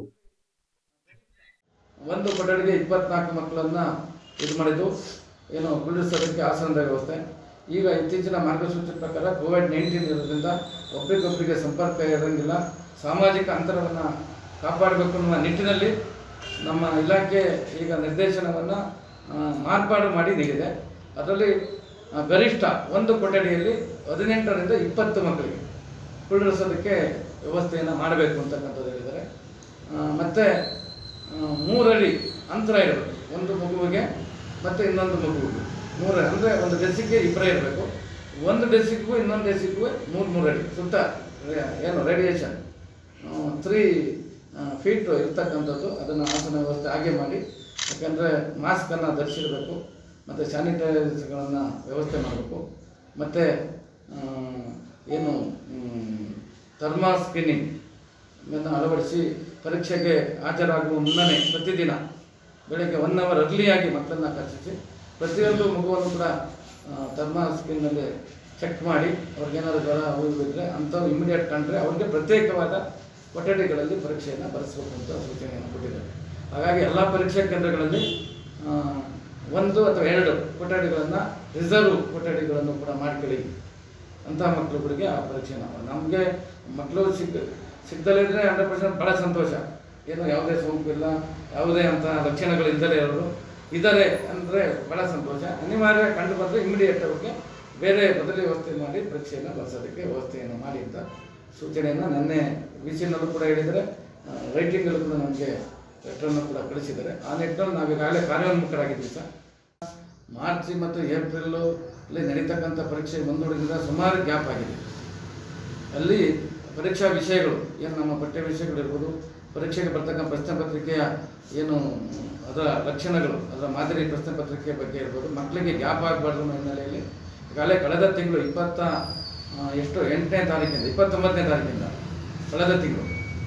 ಒಂದು ಕೊಠಡಿಗೆ ಇಪ್ಪತ್ನಾಲ್ಕು ಮಕ್ಕಳನ್ನ ಇದು ಮಾಡಿದ್ದು ಏನು ಕುಳ್ಳಿಸೋದಕ್ಕೆ ಆಸನದ ವ್ಯವಸ್ಥೆ ಈಗ ಇತ್ತೀಚಿನ ಮಾರ್ಗಸೂಚಿ ಪ್ರಕಾರ ಕೋವಿಡ್ ನೈನ್ಟೀನ್ ಇರೋದ್ರಿಂದ ಒಬ್ರಿಗೊಬ್ಬರಿಗೆ ಸಂಪರ್ಕ ಇರೋಂಗಿಲ್ಲ ಸಾಮಾಜಿಕ ಅಂತರವನ್ನು ಕಾಪಾಡಬೇಕು ಅನ್ನುವ ನಿಟ್ಟಿನಲ್ಲಿ ನಮ್ಮ ಇಲಾಖೆ ಈಗ ನಿರ್ದೇಶನವನ್ನು ಮಾರ್ಪಾಡು ಮಾಡಿ ನೀಡಿದೆ ಅದರಲ್ಲಿ ಆ, ಗರಿಷ್ಠ ಒಂದು ಕೊಠಡಿಯಲ್ಲಿ ಹದಿನೆಂಟರಿಂದ ಇಪ್ಪತ್ತು ಮಕ್ಕಳಿಗೆ ಕುಳ್ಳಿರಿಸೋದಕ್ಕೆ ವ್ಯವಸ್ಥೆಯನ್ನು ಮಾಡಬೇಕು ಅಂತಕ್ಕಂಥದ್ದು ಹೇಳಿದ್ದಾರೆ ಆ, ಮತ್ತೆ ಆ, ಮೂರಡಿ ಅಂತರ ಇರಬೇಕು ಒಂದು ಮಗುವಿಗೆ ಮತ್ತು ಇನ್ನೊಂದು ಮಗುವಿಗೆ ಮೂರು ಅಂದರೆ ಒಂದು ಡೆಸಿಗೆ ಇಬ್ಬರೇ ಇರಬೇಕು ಒಂದು ಡೆಸಿಗೂ ಇನ್ನೊಂದು ಡೆಸಿಗೂ ಮೂರು ಮೂರು ಅಡಿ ಸುತ್ತ ರೆ- ಏನು ರೇಡಿಯೇಷನ್ ತ್ರೀ ಫೀಟ್ ಇರ್ತಕ್ಕಂಥದ್ದು ಅದನ್ನು ಆಸನ ವ್ಯವಸ್ಥೆ ಹಾಗೆ ಮಾಡಿ ಯಾಕಂದರೆ ಮಾಸ್ಕನ್ನು ಧರಿಸಿರಬೇಕು ಮತ್ತು ಸ್ಯಾನಿಟೈಸರ್ಗಳನ್ನು ವ್ಯವಸ್ಥೆ ಮಾಡಬೇಕು ಮತ್ತು ಏನು ಥರ್ಮಾ ಸ್ಕ್ರೀನಿಂಗ್ ಇದನ್ನು ಅಳವಡಿಸಿ ಪರೀಕ್ಷೆಗೆ ಹಾಜರಾಗುವ ಮುನ್ನನೇ ಪ್ರತಿದಿನ ಬೆಳಗ್ಗೆ ಒನ್ ಅವರ್ ಅರ್ಲಿಯಾಗಿ ಮಕ್ಕಳನ್ನ ಕರ್ಸಿಸಿ ಪ್ರತಿಯೊಂದು ಮಗುವನ್ನು ಕೂಡ ಥರ್ಮಾ ಸ್ಕ್ರೀನ್ನಲ್ಲಿ ಚೆಕ್ ಮಾಡಿ ಅವ್ರಿಗೇನಾದ್ರು ಜ್ವರ ಅವು ಇವು ಇದ್ದರೆ ಅಂಥವು ಇಮಿಡಿಯೇಟ್ ಕಂಡ್ರೆ ಅವ್ರಿಗೆ ಪ್ರತ್ಯೇಕವಾದ ಕೊಠಡಿಗಳಲ್ಲಿ ಪರೀಕ್ಷೆಯನ್ನು ಬರೆಸಬೇಕು ಅಂತ ಸೂಚನೆಯನ್ನು ಕೊಟ್ಟಿದ್ದಾರೆ ಹಾಗಾಗಿ ಎಲ್ಲ ಪರೀಕ್ಷಾ ಕೇಂದ್ರಗಳಲ್ಲಿ ಆ, ಒಂದು ಅಥವಾ ಎರಡು ಕೊಠಡಿಗಳನ್ನು ರಿಸರ್ವ್ ಕೊಠಡಿಗಳನ್ನು ಕೂಡ ಮಾಡ್ಕೊಳ್ಳಿ ಅಂಥ ಮಕ್ಕಳುಗಳಿಗೆ ಆ ಪರೀಕ್ಷೆ ನಾವು ನಮಗೆ ಮಕ್ಕಳು ಸಿಗ್ ಸಿಗ್ದಲೇ ಇದ್ರೆ ಹಂಡ್ರೆಡ್ ಪರ್ಸೆಂಟ್ ಭಾಳ ಸಂತೋಷ ಏನು ಯಾವುದೇ ಸೋಂಕು ಇಲ್ಲ ಯಾವುದೇ ಅಂತ ಲಕ್ಷಣಗಳು ಇಲ್ಲದೇ ಇರೋರು ಇದ್ದಾರೆ ಅಂದರೆ ಭಾಳ ಸಂತೋಷ ಅನಿವಾರ್ಯ ಕಂಡು ಬಂದರೆ ಇಮಿಡಿಯೇಟ್ ಅವ್ರಿಗೆ ಬೇರೆ ಬದಲಿ ವ್ಯವಸ್ಥೆ ಮಾಡಿ ಪರೀಕ್ಷೆಯನ್ನು ಬಳಸೋದಕ್ಕೆ ವ್ಯವಸ್ಥೆಯನ್ನು ಮಾಡಿ ಅಂತ ಸೂಚನೆಯನ್ನು ನಿನ್ನೆ ವಿಸಿನಲ್ಲೂ ಕೂಡ ಹೇಳಿದರೆ ರೈಟಿಂಗಲ್ಲೂ ಕೂಡ ನಮಗೆ ಲೆಟ್ರನ್ನು ಕೂಡ ಕಳಿಸಿದ್ದಾರೆ ಆ ನಿಟ್ಟಿನಲ್ಲಿ ನಾವು ಈಗಾಗಲೇ ಕಾರ್ಯೋನ್ಮುಖರಾಗಿದ್ದೀವಿ ಸರ್ ಮಾರ್ಚ್ ಮತ್ತು ಏಪ್ರಿಲ್ಲು ಅಲ್ಲಿ ನಡೀತಕ್ಕಂಥ ಪರೀಕ್ಷೆ ಮುಂದೂಡಿದ್ರೆ ಸುಮಾರು ಗ್ಯಾಪ್ ಆಗಿದೆ ಅಲ್ಲಿ ಪರೀಕ್ಷಾ ವಿಷಯಗಳು ಏನು ನಮ್ಮ ಪಠ್ಯ ವಿಷಯಗಳಿರ್ಬೋದು ಪರೀಕ್ಷೆಗೆ ಬರ್ತಕ್ಕಂಥ ಪ್ರಶ್ನೆ ಪತ್ರಿಕೆಯ ಏನು ಅದರ ಲಕ್ಷಣಗಳು ಅದರ ಮಾದರಿ ಪ್ರಶ್ನೆ ಪತ್ರಿಕೆ ಬಗ್ಗೆ ಇರ್ಬೋದು ಮಕ್ಕಳಿಗೆ ಗ್ಯಾಪ್ ಆಗಬಾರ್ದು ಅನ್ನೋ ಹಿನ್ನೆಲೆಯಲ್ಲಿ ಈಗಾಗಲೇ ಕಳೆದ ತಿಂಗಳು ಇಪ್ಪತ್ತ ಆ, ಎಷ್ಟು ಎಂಟನೇ ತಾರೀಕಿಂದ ಇಪ್ಪತ್ತೊಂಬತ್ತನೇ ತಾರೀಕಿಂದ ಕಳೆದ ತಿಂಗಳು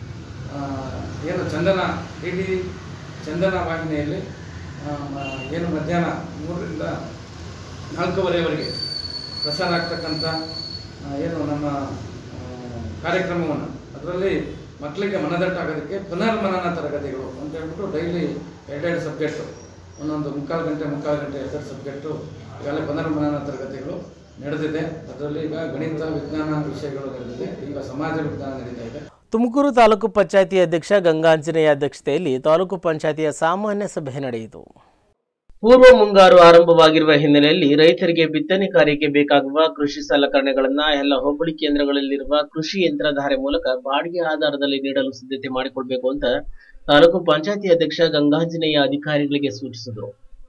ಆ, ಏನು ಚಂದನ ಡಿ ಡಿ ಚಂದನ ವಾಹಿನಿಯಲ್ಲಿ ಆ, ಮ- ಏನು ಮಧ್ಯಾಹ್ನ ಮೂರರಿಂದ ನಾಲ್ಕೂವರೆಯವರೆಗೆ ಪ್ರಸಾರ ಆಗ್ತಕ್ಕಂಥ ಆ, ಏನು ನಮ್ಮ ಆ, ಕಾರ್ಯಕ್ರಮವನ್ನು ಅದರಲ್ಲಿ ಮಕ್ಕಳಿಗೆ ಮನದಟ್ಟಾಗೋದಕ್ಕೆ ಪುನರ್ಮನನ ತರಗತಿಗಳು ಅಂತ ಹೇಳ್ಬಿಟ್ಟು ಡೈಲಿ ಎರಡೆರಡು ಸಬ್ಜೆಕ್ಟು ಒಂದೊಂದು ಮುಕ್ಕಾಲು ಗಂಟೆ ಮುಕ್ಕಾಲು ಗಂಟೆ ಎರಡೆರಡು ಸಬ್ಜೆಕ್ಟು ಈಗಾಗಲೇ ಪುನರ್ಮನನ ತರಗತಿಗಳು ನಡೆದಿದೆ ಅದರಲ್ಲಿ ಈಗ ಗಣಿತ ವಿಜ್ಞಾನ ವಿಷಯಗಳು ನಡೆದಿದೆ ಈಗ ಸಮಾಜ ವಿಜ್ಞಾನ ನಡೀತಾ ಇದೆ ತುಮಕೂರು ತಾಲೂಕು ಪಂಚಾಯತಿ ಅಧ್ಯಕ್ಷ ಗಂಗಾಂಜನೇಯ ಅಧ್ಯಕ್ಷತೆಯಲ್ಲಿ ತಾಲೂಕು ಪಂಚಾಯತಿಯ ಸಾಮಾನ್ಯ ಸಭೆ ನಡೆಯಿತು ಪೂರ್ವ ಮುಂಗಾರು ಆರಂಭವಾಗಿರುವ ಹಿನ್ನೆಲೆಯಲ್ಲಿ ರೈತರಿಗೆ ಬಿತ್ತನೆ ಕಾರ್ಯಕ್ಕೆ ಬೇಕಾಗುವ ಕೃಷಿ ಸಲಕರಣೆಗಳನ್ನ ಎಲ್ಲ ಹೋಬಳಿ ಕೇಂದ್ರಗಳಲ್ಲಿರುವ ಕೃಷಿ ಯಂತ್ರಧಾರೆ ಮೂಲಕ ಬಾಡಿಗೆ ಆಧಾರದಲ್ಲಿ ನೀಡಲು ಸಿದ್ಧತೆ ಮಾಡಿಕೊಳ್ಬೇಕು ಅಂತ ತಾಲೂಕು ಪಂಚಾಯತಿ ಅಧ್ಯಕ್ಷ ಗಂಗಾಂಜನೇಯ ಅಧಿಕಾರಿಗಳಿಗೆ ಸೂಚಿಸಿದರು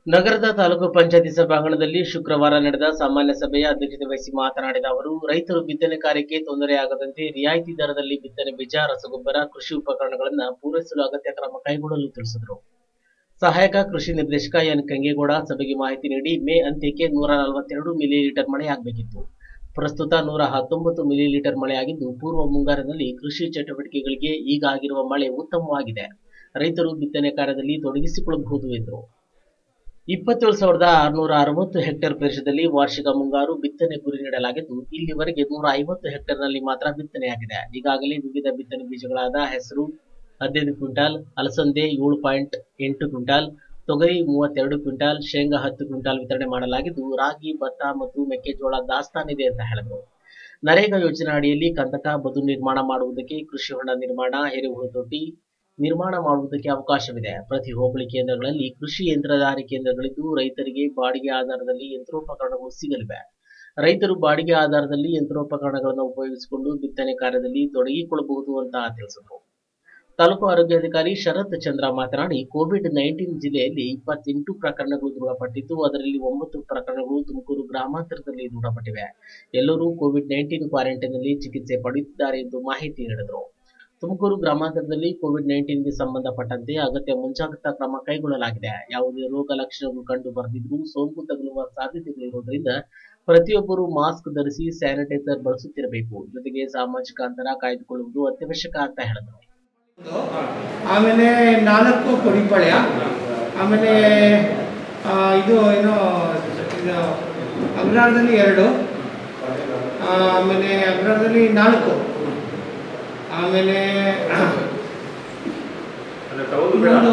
ನಗರದ ತಾಲೂಕು ಪಂಚಾಯತಿ ಸಭಾಂಗಣದಲ್ಲಿ ಶುಕ್ರವಾರ ನಡೆದ ಸಾಮಾನ್ಯ ಸಭೆಯ ಅಧ್ಯಕ್ಷತೆ ವಹಿಸಿ ಮಾತನಾಡಿದ ಅವರು ರೈತರು ಬಿತ್ತನೆ ಕಾರ್ಯಕ್ಕೆ ತೊಂದರೆಯಾಗದಂತೆ ರಿಯಾಯಿತಿ ದರದಲ್ಲಿ ಬಿತ್ತನೆ ಬೀಜ ರಸಗೊಬ್ಬರ ಕೃಷಿ ಉಪಕರಣಗಳನ್ನು ಪೂರೈಸಲು ಅಗತ್ಯ ಕ್ರಮ ಕೈಗೊಳ್ಳಲು ತಿಳಿಸಿದರು ಸಹಾಯಕ ಕೃಷಿ ನಿರ್ದೇಶಕ ಎನ್ ಕಂಗೇಗೌಡ ಸಭೆಗೆ ಮಾಹಿತಿ ನೀಡಿ ಮೇ ಅಂತ್ಯಕ್ಕೆ ನೂರ ನಲವತ್ತೆರಡು ಮಿಲಿ ಲೀಟರ್ ಮಳೆಯಾಗಬೇಕಿತ್ತು ಪ್ರಸ್ತುತ ನೂರ ಹತ್ತೊಂಬತ್ತು ಮಿಲಿ ಲೀಟರ್ ಮಳೆಯಾಗಿದ್ದು ಪೂರ್ವ ಮುಂಗಾರಿನಲ್ಲಿ ಕೃಷಿ ಚಟುವಟಿಕೆಗಳಿಗೆ ಈಗ ಆಗಿರುವ ಮಳೆ ಉತ್ತಮವಾಗಿದೆ ರೈತರು ಬಿತ್ತನೆ ಕಾರ್ಯದಲ್ಲಿ ತೊಡಗಿಸಿಕೊಳ್ಳಬಹುದು ಎಂದರು ಇಪ್ಪತ್ತೇಳು ಸಾವಿರದ ಆರುನೂರ ಅರವತ್ತು ಹೆಕ್ಟೇರ್ ಪ್ರದೇಶದಲ್ಲಿ ವಾರ್ಷಿಕ ಮುಂಗಾರು ಬಿತ್ತನೆ ಗುರಿ ನೀಡಲಾಗಿದ್ದು ಇಲ್ಲಿವರೆಗೆ ನೂರ ಐವತ್ತು ಹೆಕ್ಟೇರ್ನಲ್ಲಿ ಮಾತ್ರ ಬಿತ್ತನೆಯಾಗಿದೆ ಈಗಾಗಲೇ ವಿವಿಧ ಬಿತ್ತನೆ ಬೀಜಗಳಾದ ಹೆಸರು ಹದಿನೈದು ಕ್ವಿಂಟಾಲ್ ಅಲಸಂದೆ ಏಳು ಪಾಯಿಂಟ್ ಎಂಟು ಕ್ವಿಂಟಾಲ್ ತೊಗರಿ ಮೂವತ್ತೆರಡು ಕ್ವಿಂಟಾಲ್ ಶೇಂಗಾ ಹತ್ತು ಕ್ವಿಂಟಾಲ್ ವಿತರಣೆ ಮಾಡಲಾಗಿದ್ದು ರಾಗಿ ಭತ್ತ ಮತ್ತು ಮೆಕ್ಕೆಜೋಳ ದಾಸ್ತಾನಿದೆ ಅಂತ ಹೇಳಿದರು ನರೇಗಾ ಯೋಜನೆ ಅಡಿಯಲ್ಲಿ ಕಂದಕ ಬದು ನಿರ್ಮಾಣ ಮಾಡುವುದಕ್ಕೆ ಕೃಷಿ ಹೊಂಡ ನಿರ್ಮಾಣ ಎರೆಹುಳು ತೊಟ್ಟಿ ನಿರ್ಮಾಣ ಮಾಡುವುದಕ್ಕೆ ಅವಕಾಶವಿದೆ ಪ್ರತಿ ಹೋಬಳಿ ಕೇಂದ್ರಗಳಲ್ಲಿ ಕೃಷಿ ಯಂತ್ರಧಾರಿ ಕೇಂದ್ರಗಳಿದ್ದು ರೈತರಿಗೆ ಬಾಡಿಗೆ ಆಧಾರದಲ್ಲಿ ಯಂತ್ರೋಪಕರಣಗಳು ಸಿಗಲಿವೆ ರೈತರು ಬಾಡಿಗೆ ಆಧಾರದಲ್ಲಿ ಯಂತ್ರೋಪಕರಣಗಳನ್ನು ಉಪಯೋಗಿಸಿಕೊಂಡು ಬಿತ್ತನೆ ಕಾರ್ಯದಲ್ಲಿ ತೊಡಗಿಕೊಳ್ಳಬಹುದು ಅಂತ ತಿಳಿಸಿದರು ತಾಲೂಕು ಆರೋಗ್ಯಾಧಿಕಾರಿ ಶರತ್ ಚಂದ್ರ ಮಾತನಾಡಿ ಕೋವಿಡ್ ನೈನ್ಟೀನ್ ಜಿಲ್ಲೆಯಲ್ಲಿ ಇಪ್ಪತ್ತೆಂಟು ಪ್ರಕರಣಗಳು ದೃಢಪಟ್ಟಿದ್ದು ಅದರಲ್ಲಿ ಒಂಬತ್ತು ಪ್ರಕರಣಗಳು ತುಮಕೂರು ಗ್ರಾಮಾಂತರದಲ್ಲಿ ದೃಢಪಟ್ಟಿವೆ ಎಲ್ಲರೂ ಕೋವಿಡ್ ನೈನ್ಟೀನ್ ಕ್ವಾರಂಟೈನ್ನಲ್ಲಿ ಚಿಕಿತ್ಸೆ ಪಡೆಯುತ್ತಿದ್ದಾರೆ ಎಂದು ಮಾಹಿತಿ ನೀಡಿದರು ತುಮಕೂರು ಗ್ರಾಮಾಂತರದಲ್ಲಿ ಕೋವಿಡ್ ನೈನ್ಟೀನ್ಗೆ ಸಂಬಂಧಪಟ್ಟಂತೆ ಅಗತ್ಯ ಮುಂಜಾಗ್ರತಾ ಕ್ರಮ ಕೈಗೊಳ್ಳಲಾಗಿದೆ ಯಾವುದೇ ರೋಗ ಲಕ್ಷಣಗಳು ಕಂಡು ಬರೆದಿದ್ರೂ ಸೋಂಕು ತಗುಲುವ ಸಾಧ್ಯತೆಗಳಿರುವುದರಿಂದ ಪ್ರತಿಯೊಬ್ಬರು ಮಾಸ್ಕ್ ಧರಿಸಿ ಸ್ಯಾನಿಟೈಸರ್ ಬಳಸುತ್ತಿರಬೇಕು ಜೊತೆಗೆ ಸಾಮಾಜಿಕ ಅಂತರ ಕಾಯ್ದುಕೊಳ್ಳುವುದು ಅತ್ಯವಶ್ಯಕ ಅಂತ ಹೇಳಿದರು ಆಮೇಲೆ ನಾಲ್ಕು ಕೊಡಿಪಾಳ್ಯ ಆಮೇಲೆ ಆ, ಇದು ಏನೋ ಇದು ಅಗ್ರಾರದಲ್ಲಿ ಎರಡು ಆ, ಆಮೇಲೆ ಅಗ್ರಾರದಲ್ಲಿ ನಾಲ್ಕು ಆಮೇಲೆ ಇನ್ನೊಂದು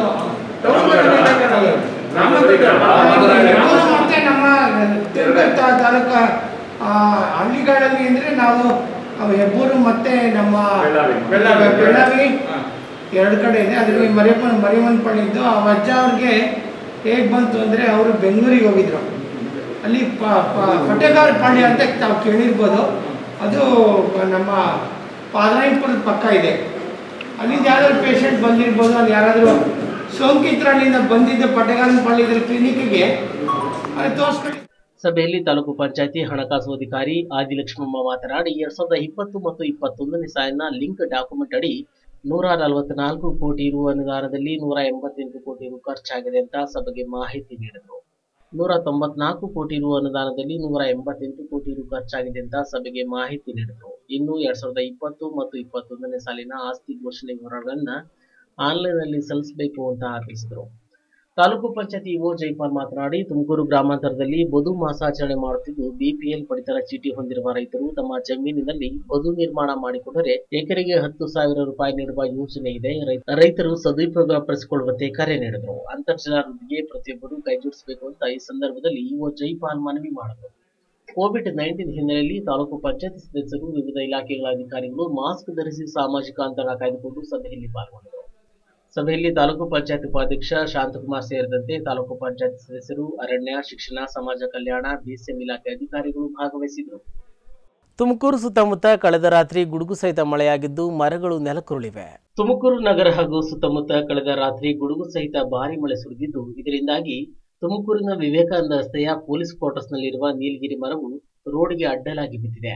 ರಾಮನಗರ ಮತ್ತೆ ನಮ್ಮ ತಿರುಪತಿ ತಾಲೂಕ ಆ, ಹಳ್ಳಿಗಳಲ್ಲಿ ಅಂದರೆ ನಾವು ಅವು ಹೆಬ್ಬೂರು ಮತ್ತೆ ನಮ್ಮ ಬೆಳ್ಳಾವಿ ಬೆಳ್ಳಾವಿ ಎರಡು ಕಡೆ ಇದೆ ಅದರಲ್ಲಿ ಮರಿಯಪ್ಪನ ಮರಿಯಮ್ಮನಪಳ್ಳಿ ಇದ್ದು ಆ ಅಜ್ಜ ಅವ್ರಿಗೆ ಹೇಗೆ ಬಂತು ಅಂದರೆ ಅವರು ಬೆಂಗಳೂರಿಗೆ ಹೋಗಿದ್ರು ಅಲ್ಲಿ ಪ ಪ- ಪಟ್ಟೆಗಾರ ಪಾಳ್ಯ ಅಂತ ತಾವು ಕೇಳಿರ್ಬೋದು ಅದು ನಮ್ಮ ಪಾದರಾಯಪುರದ ಪಕ್ಕ ಇದೆ ಅಲ್ಲಿಂದ ಯಾವ್ದಾದ್ರು ಪೇಷಂಟ್ ಬಂದಿರ್ಬೋದು ಅಲ್ಲಿ ಯಾರಾದರೂ ಸೋಂಕಿತರು ಅಲ್ಲಿಂದ ಬಂದಿದ್ದ ಪಟ್ಟೆಗಾರನ ಪಾಳ್ಯದ ಕ್ಲಿನಿಕ್ಗೆ ಅಲ್ಲಿ ತೋರಿಸ್ಕೊಂಡು ಸಭೆಯಲ್ಲಿ ತಾಲೂಕು ಪಂಚಾಯತಿ ಹಣಕಾಸು ಅಧಿಕಾರಿ ಆದಿಲಕ್ಷ್ಮಮ್ಮ ಮಾತನಾಡಿ ಎರಡ್ ಸಾವಿರದ ಇಪ್ಪತ್ತು ಮತ್ತು ಇಪ್ಪತ್ತೊಂದನೇ ಸಾಲಿನ ಲಿಂಕ್ ಡಾಕ್ಯುಮೆಂಟ್ ಅಡಿ ನೂರ ನಲವತ್ನಾಲ್ಕು ಕೋಟಿ ರು ಅನುದಾನದಲ್ಲಿ ನೂರ ಎಂಬತ್ತೆಂಟು ಕೋಟಿ ರು ಖರ್ಚಾಗಿದೆ ಅಂತ ಸಭೆಗೆ ಮಾಹಿತಿ ನೀಡಿದರು ನೂರ ತೊಂಬತ್ನಾಲ್ಕು ಕೋಟಿ ರು ಅನುದಾನದಲ್ಲಿ ನೂರ ಎಂಬತ್ತೆಂಟು ಕೋಟಿ ರು ಖರ್ಚಾಗಿದೆ ಅಂತ ಸಭೆಗೆ ಮಾಹಿತಿ ನೀಡಿದರು ಇನ್ನು ಎರಡ್ ಸಾವಿರದ ಇಪ್ಪತ್ತು ಮತ್ತು ಇಪ್ಪತ್ತೊಂದನೇ ಸಾಲಿನ ಆಸ್ತಿ ಘೋಷಣೆ ವಿವರಗಳನ್ನ ಆನ್ಲೈನ್ನಲ್ಲಿ ಸಲ್ಲಿಸಬೇಕು ಅಂತ ತಿಳಿಸಿದರು ತಾಲೂಕು ಪಂಚಾಯತಿ ಇಒ ಜೈಪಾಲ್ ಮಾತನಾಡಿ ತುಮಕೂರು ಗ್ರಾಮಾಂತರದಲ್ಲಿ ಬದು ಮಾಸಾಚರಣೆ ಮಾಡುತ್ತಿದ್ದು ಬಿಪಿಎಲ್ ಪಡಿತರ ಚೀಟಿ ಹೊಂದಿರುವ ರೈತರು ತಮ್ಮ ಜಮೀನಿನಲ್ಲಿ ಬದು ನಿರ್ಮಾಣ ಮಾಡಿಕೊಂಡರೆ ಎಕರೆಗೆ ಹತ್ತು ಸಾವಿರ ರೂಪಾಯಿ ನೀಡುವ ಯೋಜನೆ ಇದೆ ರೈ- ರೈತರು ಸದುಪಯೋಗ ಪಡಿಸಿಕೊಳ್ಳುವಂತೆ ಕರೆ ನೀಡಿದರು ಅಂತರ್ಜಲ ವೃದ್ಧಿಗೆ ಪ್ರತಿಯೊಬ್ಬರು ಕೈಜೋಡಿಸಬೇಕು ಅಂತ ಈ ಸಂದರ್ಭದಲ್ಲಿ ಇಒ ಜೈಪಾಲ್ ಮನವಿ ಮಾಡಿದರು ಕೋವಿಡ್ ನೈನ್ಟೀನ್ ಹಿನ್ನೆಲೆಯಲ್ಲಿ ತಾಲೂಕು ಪಂಚಾಯತ್ ಸದಸ್ಯರು ವಿವಿಧ ಇಲಾಖೆಗಳ ಅಧಿಕಾರಿಗಳು ಮಾಸ್ಕ್ ಧರಿಸಿ ಸಾಮಾಜಿಕ ಅಂತರ ಕಾಯ್ದುಕೊಂಡು ಸಭೆಯಲ್ಲಿ ಪಾಲ್ಗೊಂಡರು ಸಭೆಯಲ್ಲಿ ತಾಲೂಕು ಪಂಚಾಯತ್ ಉಪಾಧ್ಯಕ್ಷ ಶಾಂತಕುಮಾರ್ ಸೇರಿದಂತೆ ತಾಲೂಕು ಪಂಚಾಯತ್ ಸದಸ್ಯರು ಅರಣ್ಯ ಶಿಕ್ಷಣ ಸಮಾಜ ಕಲ್ಯಾಣ ಬಿಸಿಎಂ ಇಲಾಖೆ ಅಧಿಕಾರಿಗಳು ಭಾಗವಹಿಸಿದರು ತುಮಕೂರು ಸುತ್ತಮುತ್ತ ಕಳೆದ ರಾತ್ರಿ ಗುಡುಗು ಸಹಿತ ಮಳೆಯಾಗಿದ್ದು ಮರಗಳು ನೆಲಕ್ಕುರುಳಿವೆ ತುಮಕೂರು ನಗರ ಹಾಗೂ ಸುತ್ತಮುತ್ತ ಕಳೆದ ರಾತ್ರಿ ಗುಡುಗು ಸಹಿತ ಭಾರಿ ಮಳೆ ಸುರಿದಿದ್ದು ಇದರಿಂದಾಗಿ ತುಮಕೂರಿನ ವಿವೇಕಾನಂದ ರಸ್ತೆಯ ಪೊಲೀಸ್ ಕ್ವಾರ್ಟರ್ಸ್ನಲ್ಲಿರುವ ನೀಲಗಿರಿ ಮರವು ರೋಡ್ಗೆ ಅಡ್ಡಲಾಗಿ ಬಿದ್ದಿದೆ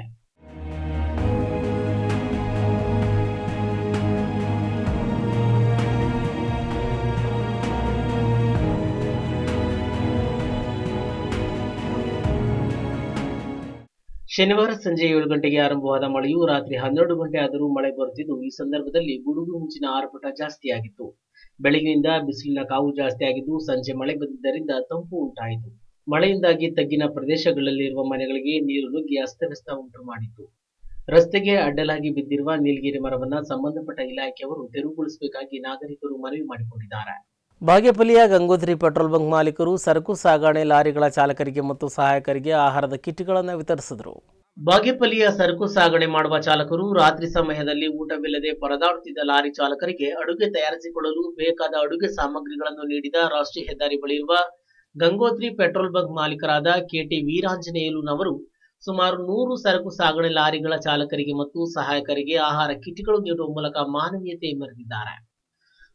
ಶನಿವಾರ ಸಂಜೆ ಏಳು ಗಂಟೆಗೆ ಆರಂಭವಾದ ಮಳೆಯು ರಾತ್ರಿ ಹನ್ನೆರಡು ಗಂಟೆ ಆದರೂ ಮಳೆ ಬರುತ್ತಿದ್ದು ಈ ಸಂದರ್ಭದಲ್ಲಿ ಗುಡುಗು ಮಿಂಚಿನ ಆರ್ಭಟ ಜಾಸ್ತಿಯಾಗಿತ್ತು ಬೆಳಗಿನಿಂದ ಬಿಸಿಲಿನ ಕಾವು ಜಾಸ್ತಿಯಾಗಿದ್ದು ಸಂಜೆ ಮಳೆ ಬಂದಿದ್ದರಿಂದ ತಂಪು ಉಂಟಾಯಿತು ಮಳೆಯಿಂದಾಗಿ ತಗ್ಗಿನ ಪ್ರದೇಶಗಳಲ್ಲಿರುವ ಮನೆಗಳಿಗೆ ನೀರು ನುಗ್ಗಿ ಅಸ್ತವ್ಯಸ್ತ ಉಂಟು ಮಾಡಿತ್ತು ರಸ್ತೆಗೆ ಅಡ್ಡಲಾಗಿ ಬಿದ್ದಿರುವ ನೀಲಗಿರಿ ಮರವನ್ನ ಸಂಬಂಧಪಟ್ಟ ಇಲಾಖೆಯವರು ತೆರವುಗೊಳಿಸಬೇಕಾಗಿ ನಾಗರಿಕರು ಮನವಿ ಮಾಡಿಕೊಂಡಿದ್ದಾರೆ ಬಾಗೇಪಲ್ಲಿಯ ಗಂಗೋತ್ರಿ ಪೆಟ್ರೋಲ್ ಬಂಕ್ ಮಾಲೀಕರು ಸರಕು ಸಾಗಣೆ ಲಾರಿಗಳ ಚಾಲಕರಿಗೆ ಮತ್ತು ಸಹಾಯಕರಿಗೆ ಆಹಾರದ ಕಿಟ್ಗಳನ್ನು ವಿತರಿಸಿದರು ಬಾಗೇಪಲ್ಲಿಯ ಸರಕು ಸಾಗಣೆ ಮಾಡುವ ಚಾಲಕರು ರಾತ್ರಿ ಸಮಯದಲ್ಲಿ ಊಟವಿಲ್ಲದೆ ಪರದಾಡುತ್ತಿದ್ದ ಲಾರಿ ಚಾಲಕರಿಗೆ ಅಡುಗೆ ತಯಾರಿಸಿಕೊಳ್ಳಲು ಬೇಕಾದ ಅಡುಗೆ ಸಾಮಗ್ರಿಗಳನ್ನು ನೀಡಿದ ರಾಷ್ಟ್ರೀಯ ಹೆದ್ದಾರಿ ಬಳಿ ಇರುವ ಗಂಗೋತ್ರಿ ಪೆಟ್ರೋಲ್ ಬಂಕ್ ಮಾಲೀಕರಾದ ಕೆಟಿ ವೀರಾಂಜನೇಯಲುನವರು ಸುಮಾರು ನೂರು ಸರಕು ಸಾಗಣೆ ಲಾರಿಗಳ ಚಾಲಕರಿಗೆ ಮತ್ತು ಸಹಾಯಕರಿಗೆ ಆಹಾರ ಕಿಟ್ಗಳು ನೀಡುವ ಮೂಲಕ ಮಾನವೀಯತೆ ಮೆರೆದಿದ್ದಾರೆ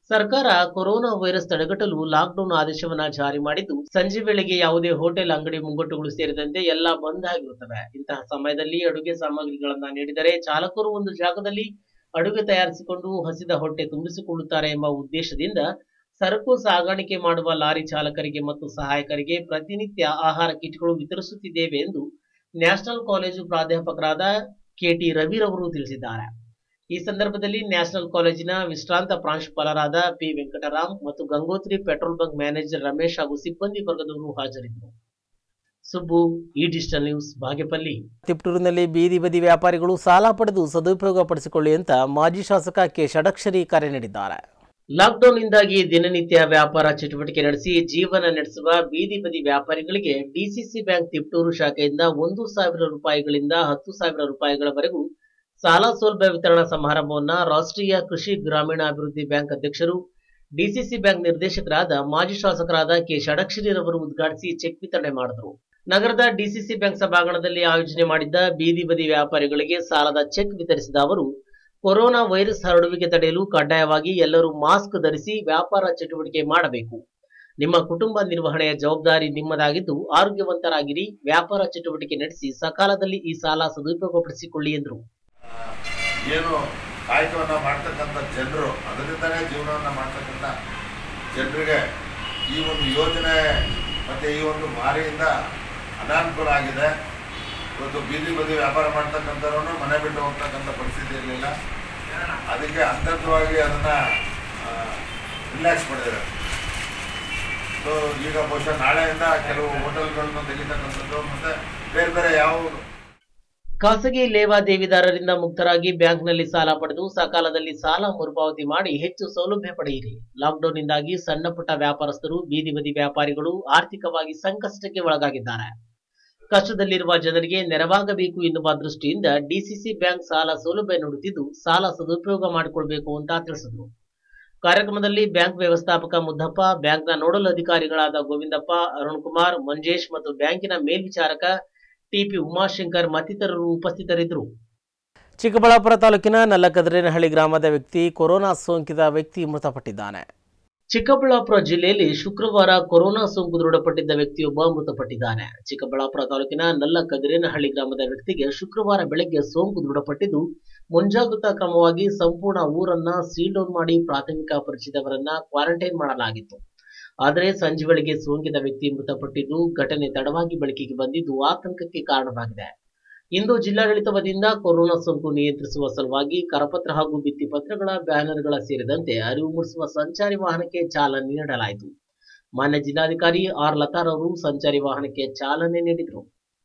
ಸರ್ಕಾರ ಕೊರೋನಾ ವೈರಸ್ ತಡೆಗಟ್ಟಲು ಲಾಕ್ಡೌನ್ ಆದೇಶವನ್ನ ಜಾರಿ ಮಾಡಿದ್ದು ಸಂಜೆ ವೇಳೆಗೆ ಯಾವುದೇ ಹೋಟೆಲ್ ಅಂಗಡಿ ಮುಂಗಟ್ಟುಗಳು ಸೇರಿದಂತೆ ಎಲ್ಲ ಬಂದ್ ಆಗಿರುತ್ತವೆ ಇಂತಹ ಸಮಯದಲ್ಲಿ ಅಡುಗೆ ಸಾಮಗ್ರಿಗಳನ್ನ ನೀಡಿದರೆ ಚಾಲಕರು ಒಂದು ಜಾಗದಲ್ಲಿ ಅಡುಗೆ ತಯಾರಿಸಿಕೊಂಡು ಹಸಿದ ಹೊಟ್ಟೆ ತುಂಬಿಸಿಕೊಳ್ಳುತ್ತಾರೆ ಎಂಬ ಉದ್ದೇಶದಿಂದ ಸರಕು ಸಾಗಾಣಿಕೆ ಮಾಡುವ ಲಾರಿ ಚಾಲಕರಿಗೆ ಮತ್ತು ಸಹಾಯಕರಿಗೆ ಪ್ರತಿನಿತ್ಯ ಆಹಾರ ಕಿಟ್ಗಳು ವಿತರಿಸುತ್ತಿದ್ದೇವೆ ಎಂದು ನ್ಯಾಷನಲ್ ಕಾಲೇಜು ಪ್ರಾಧ್ಯಾಪಕರಾದ ಕೆಟಿ ರವಿರವರು ತಿಳಿಸಿದ್ದಾರೆ ಈ ಸಂದರ್ಭದಲ್ಲಿ ನ್ಯಾಷನಲ್ ಕಾಲೇಜಿನ ವಿಶ್ರಾಂತ ಪ್ರಾಂಶುಪಾಲರಾದ ಪಿ ವೆಂಕಟರಾಮ್ ಮತ್ತು Gangotri petrol bunk manager Ramesh ಹಾಗೂ ಸಿಬ್ಬಂದಿ ವರ್ಗದವರು ಹಾಜರಿದ್ದರು ಸುಬ್ಬು ಈ ಡಿಜಿಟಲ್ ನ್ಯೂಸ್ ಬಾಗೇಪಲ್ಲಿ ತಿಪ್ಟೂರಿನಲ್ಲಿ ಬೀದಿ ಬದಿ ವ್ಯಾಪಾರಿಗಳು ಸಾಲ ಪಡೆದು ಸದುಪಯೋಗ ಪಡಿಸಿಕೊಳ್ಳಿ ಅಂತ ಮಾಜಿ ಶಾಸಕ ಕೆ ಷಡಕ್ಷರಿ ಕರೆ ನೀಡಿದ್ದಾರೆ ಲಾಕ್ಡೌನ್ ಇಂದಾಗಿ ದಿನನಿತ್ಯ ವ್ಯಾಪಾರ ಚಟುವಟಿಕೆ ನಡೆಸಿ ಜೀವನ ನಡೆಸುವ ಬೀದಿ ಬದಿ ವ್ಯಾಪಾರಿಗಳಿಗೆ ಡಿಸಿಸಿ ಬ್ಯಾಂಕ್ ತಿಪ್ಟೂರು ಶಾಖೆಯಿಂದ ಒಂದು ಸಾವಿರ ರೂಪಾಯಿಗಳಿಂದ ಹತ್ತು ಸಾವಿರ ರೂಪಾಯಿಗಳವರೆಗೂ ಸಾಲ ಸೌಲಭ್ಯ ವಿತರಣಾ ಸಮಾರಂಭವನ್ನ ರಾಷ್ಟ್ರೀಯ ಕೃಷಿ ಗ್ರಾಮೀಣಾಭಿವೃದ್ಧಿ ಬ್ಯಾಂಕ್ ಅಧ್ಯಕ್ಷರು ಡಿಸಿಸಿ ಬ್ಯಾಂಕ್ ನಿರ್ದೇಶಕರಾದ ಮಾಜಿ ಶಾಸಕರಾದ ಕೆ ಷಡಕ್ಷರಿರವರು ಉದ್ಘಾಟಿಸಿ ಚೆಕ್ ವಿತರಣೆ ಮಾಡಿದರು ನಗರದ ಡಿಸಿಸಿ ಬ್ಯಾಂಕ್ ಸಭಾಂಗಣದಲ್ಲಿ ಆಯೋಜನೆ ಮಾಡಿದ್ದ ಬೀದಿ ಬದಿ ವ್ಯಾಪಾರಿಗಳಿಗೆ ಸಾಲದ ಚೆಕ್ ವಿತರಿಸಿದ ಅವರು ಕೊರೋನಾ ವೈರಸ್ ಹರಡುವಿಕೆ ತಡೆಯಲು ಕಡ್ಡಾಯವಾಗಿ ಎಲ್ಲರೂ ಮಾಸ್ಕ್ ಧರಿಸಿ ವ್ಯಾಪಾರ ಚಟುವಟಿಕೆ ಮಾಡಬೇಕು ನಿಮ್ಮ ಕುಟುಂಬ ನಿರ್ವಹಣೆಯ ಜವಾಬ್ದಾರಿ ನಿಮ್ಮದಾಗಿದ್ದು ಆರೋಗ್ಯವಂತರಾಗಿರಿ ವ್ಯಾಪಾರ ಚಟುವಟಿಕೆ ನಡೆಸಿ ಸಕಾಲದಲ್ಲಿ ಈ ಸಾಲ ಸದುಪಯೋಗಪಡಿಸಿಕೊಳ್ಳಿ ಎಂದರು ಏನು ಕಾಯಕವನ್ನು ಮಾಡ್ತಕ್ಕಂಥ ಜನರು ಅದರಿಂದನೇ ಜೀವನವನ್ನು ಮಾಡ್ತಕ್ಕಂಥ ಜನರಿಗೆ ಈ ಒಂದು ಯೋಜನೆ ಮತ್ತು ಈ ಒಂದು ಮಾರಿಯಿಂದ ಅನಾನುಕೂಲ ಆಗಿದೆ ಇವತ್ತು ಬೀದಿ ಬದಿ ವ್ಯಾಪಾರ ಮಾಡ್ತಕ್ಕಂಥವ್ರು ಮನೆ ಬಿಟ್ಟು ಹೋಗ್ತಕ್ಕಂಥ ಪರಿಸ್ಥಿತಿ ಇರಲಿಲ್ಲ ಅದಕ್ಕೆ ಅಂತರ್ಗತವಾಗಿ ಅದನ್ನು ರಿಲ್ಯಾಕ್ಸ್ ಮಾಡಿದ್ದಾರೆ ಸೊ ಈಗ ಬಹುಶಃ ನಾಳೆಯಿಂದ ಕೆಲವು ಹೋಟೆಲ್ಗಳನ್ನು ತೆಗಿತಕ್ಕಂಥದ್ದು ಮತ್ತು ಬೇರೆ ಬೇರೆ ಯಾವ ಖಾಸಗಿ ಲೇವಾದೇವಿದಾರರಿಂದ ಮುಕ್ತರಾಗಿ ಬ್ಯಾಂಕ್ನಲ್ಲಿ ಸಾಲ ಪಡೆದು ಸಕಾಲದಲ್ಲಿ ಸಾಲ ಮರುಪಾವತಿ ಮಾಡಿ ಹೆಚ್ಚು ಸೌಲಭ್ಯ ಪಡೆಯಿರಿ ಲಾಕ್ಡೌನ್ನಿಂದಾಗಿ ಸಣ್ಣ ಪುಟ್ಟ ವ್ಯಾಪಾರಸ್ಥರು ಬೀದಿ ಬದಿ ವ್ಯಾಪಾರಿಗಳು ಆರ್ಥಿಕವಾಗಿ ಸಂಕಷ್ಟಕ್ಕೆ ಒಳಗಾಗಿದ್ದಾರೆ ಕಷ್ಟದಲ್ಲಿರುವ ಜನರಿಗೆ ನೆರವಾಗಬೇಕು ಎನ್ನುವ ದೃಷ್ಟಿಯಿಂದ ಡಿಸಿಸಿ ಬ್ಯಾಂಕ್ ಸಾಲ ಸೌಲಭ್ಯ ನೀಡುತ್ತಿದ್ದು ಸಾಲ ಸದುಪಯೋಗ ಮಾಡಿಕೊಳ್ಬೇಕು ಅಂತ ತಿಳಿಸಿದರು ಕಾರ್ಯಕ್ರಮದಲ್ಲಿ ಬ್ಯಾಂಕ್ ವ್ಯವಸ್ಥಾಪಕ ಮುದ್ದಪ್ಪ ಬ್ಯಾಂಕ್ನ ನೋಡಲ್ ಅಧಿಕಾರಿಗಳಾದ ಗೋವಿಂದಪ್ಪ ಅರುಣ್ ಕುಮಾರ್ ಮಂಜೇಶ್ ಮತ್ತು ಬ್ಯಾಂಕಿನ ಮೇಲ್ವಿಚಾರಕ ಟಿಪಿ ಉಮಾಶಂಕರ್ ಮತ್ತಿತರರು ಉಪಸ್ಥಿತರಿದ್ದರು ಚಿಕ್ಕಬಳ್ಳಾಪುರ ತಾಲೂಕಿನ ನಲ್ಲಕದ್ರೇನಹಳ್ಳಿ ಗ್ರಾಮದ ವ್ಯಕ್ತಿ ಕೊರೋನಾ ಸೋಂಕಿತ ವ್ಯಕ್ತಿ ಮೃತಪಟ್ಟಿದ್ದಾನೆ ಚಿಕ್ಕಬಳ್ಳಾಪುರ ಜಿಲ್ಲೆಯಲ್ಲಿ ಶುಕ್ರವಾರ ಕೊರೋನಾ ಸೋಂಕು ದೃಢಪಟ್ಟಿದ್ದ ವ್ಯಕ್ತಿಯೊಬ್ಬ ಮೃತಪಟ್ಟಿದ್ದಾನೆ ಚಿಕ್ಕಬಳ್ಳಾಪುರ ತಾಲೂಕಿನ ನಲ್ಲ ಕದಿರೇನಹಳ್ಳಿ ಗ್ರಾಮದ ವ್ಯಕ್ತಿಗೆ ಶುಕ್ರವಾರ ಬೆಳಗ್ಗೆ ಸೋಂಕು ದೃಢಪಟ್ಟಿದ್ದು ಮುಂಜಾಗ್ರತಾ ಕ್ರಮವಾಗಿ ಸಂಪೂರ್ಣ ಊರನ್ನ ಸೀಲ್ ಡೌನ್ ಮಾಡಿ ಪ್ರಾಥಮಿಕ ಪರಿಚಿತವರನ್ನ ಕ್ವಾರಂಟೈನ್ ಮಾಡಲಾಗಿತ್ತು ಆದರೆ ಸಂಜೆ ವೇಳೆಗೆ ಸೋಂಕಿತ ವ್ಯಕ್ತಿ ಮೃತಪಟ್ಟಿದ್ದು ಘಟನೆ ತಡವಾಗಿ ಬೆಳಕಿಗೆ ಬಂದಿದ್ದು ಆತಂಕಕ್ಕೆ ಕಾರಣವಾಗಿದೆ ಇಂದು ಜಿಲ್ಲಾಡಳಿತ ವತಿಯಿಂದ ಕೊರೋನಾ ಸೋಂಕು ನಿಯಂತ್ರಿಸುವ ಸಲುವಾಗಿ ಕರಪತ್ರ ಹಾಗೂ ಭಿತ್ತಿಪತ್ರಗಳ ಬ್ಯಾನರ್ಗಳ ಸೇರಿದಂತೆ ಅರಿವು ಮೂಡಿಸುವ ಸಂಚಾರಿ ವಾಹನಕ್ಕೆ ಚಾಲನೆ ನೀಡಲಾಯಿತು ಮಾನ್ಯ ಜಿಲ್ಲಾಧಿಕಾರಿ ಆರ್ ಲತಾರ್ ಅವರು ಸಂಚಾರಿ ವಾಹನಕ್ಕೆ ಚಾಲನೆ ನೀಡಿದರು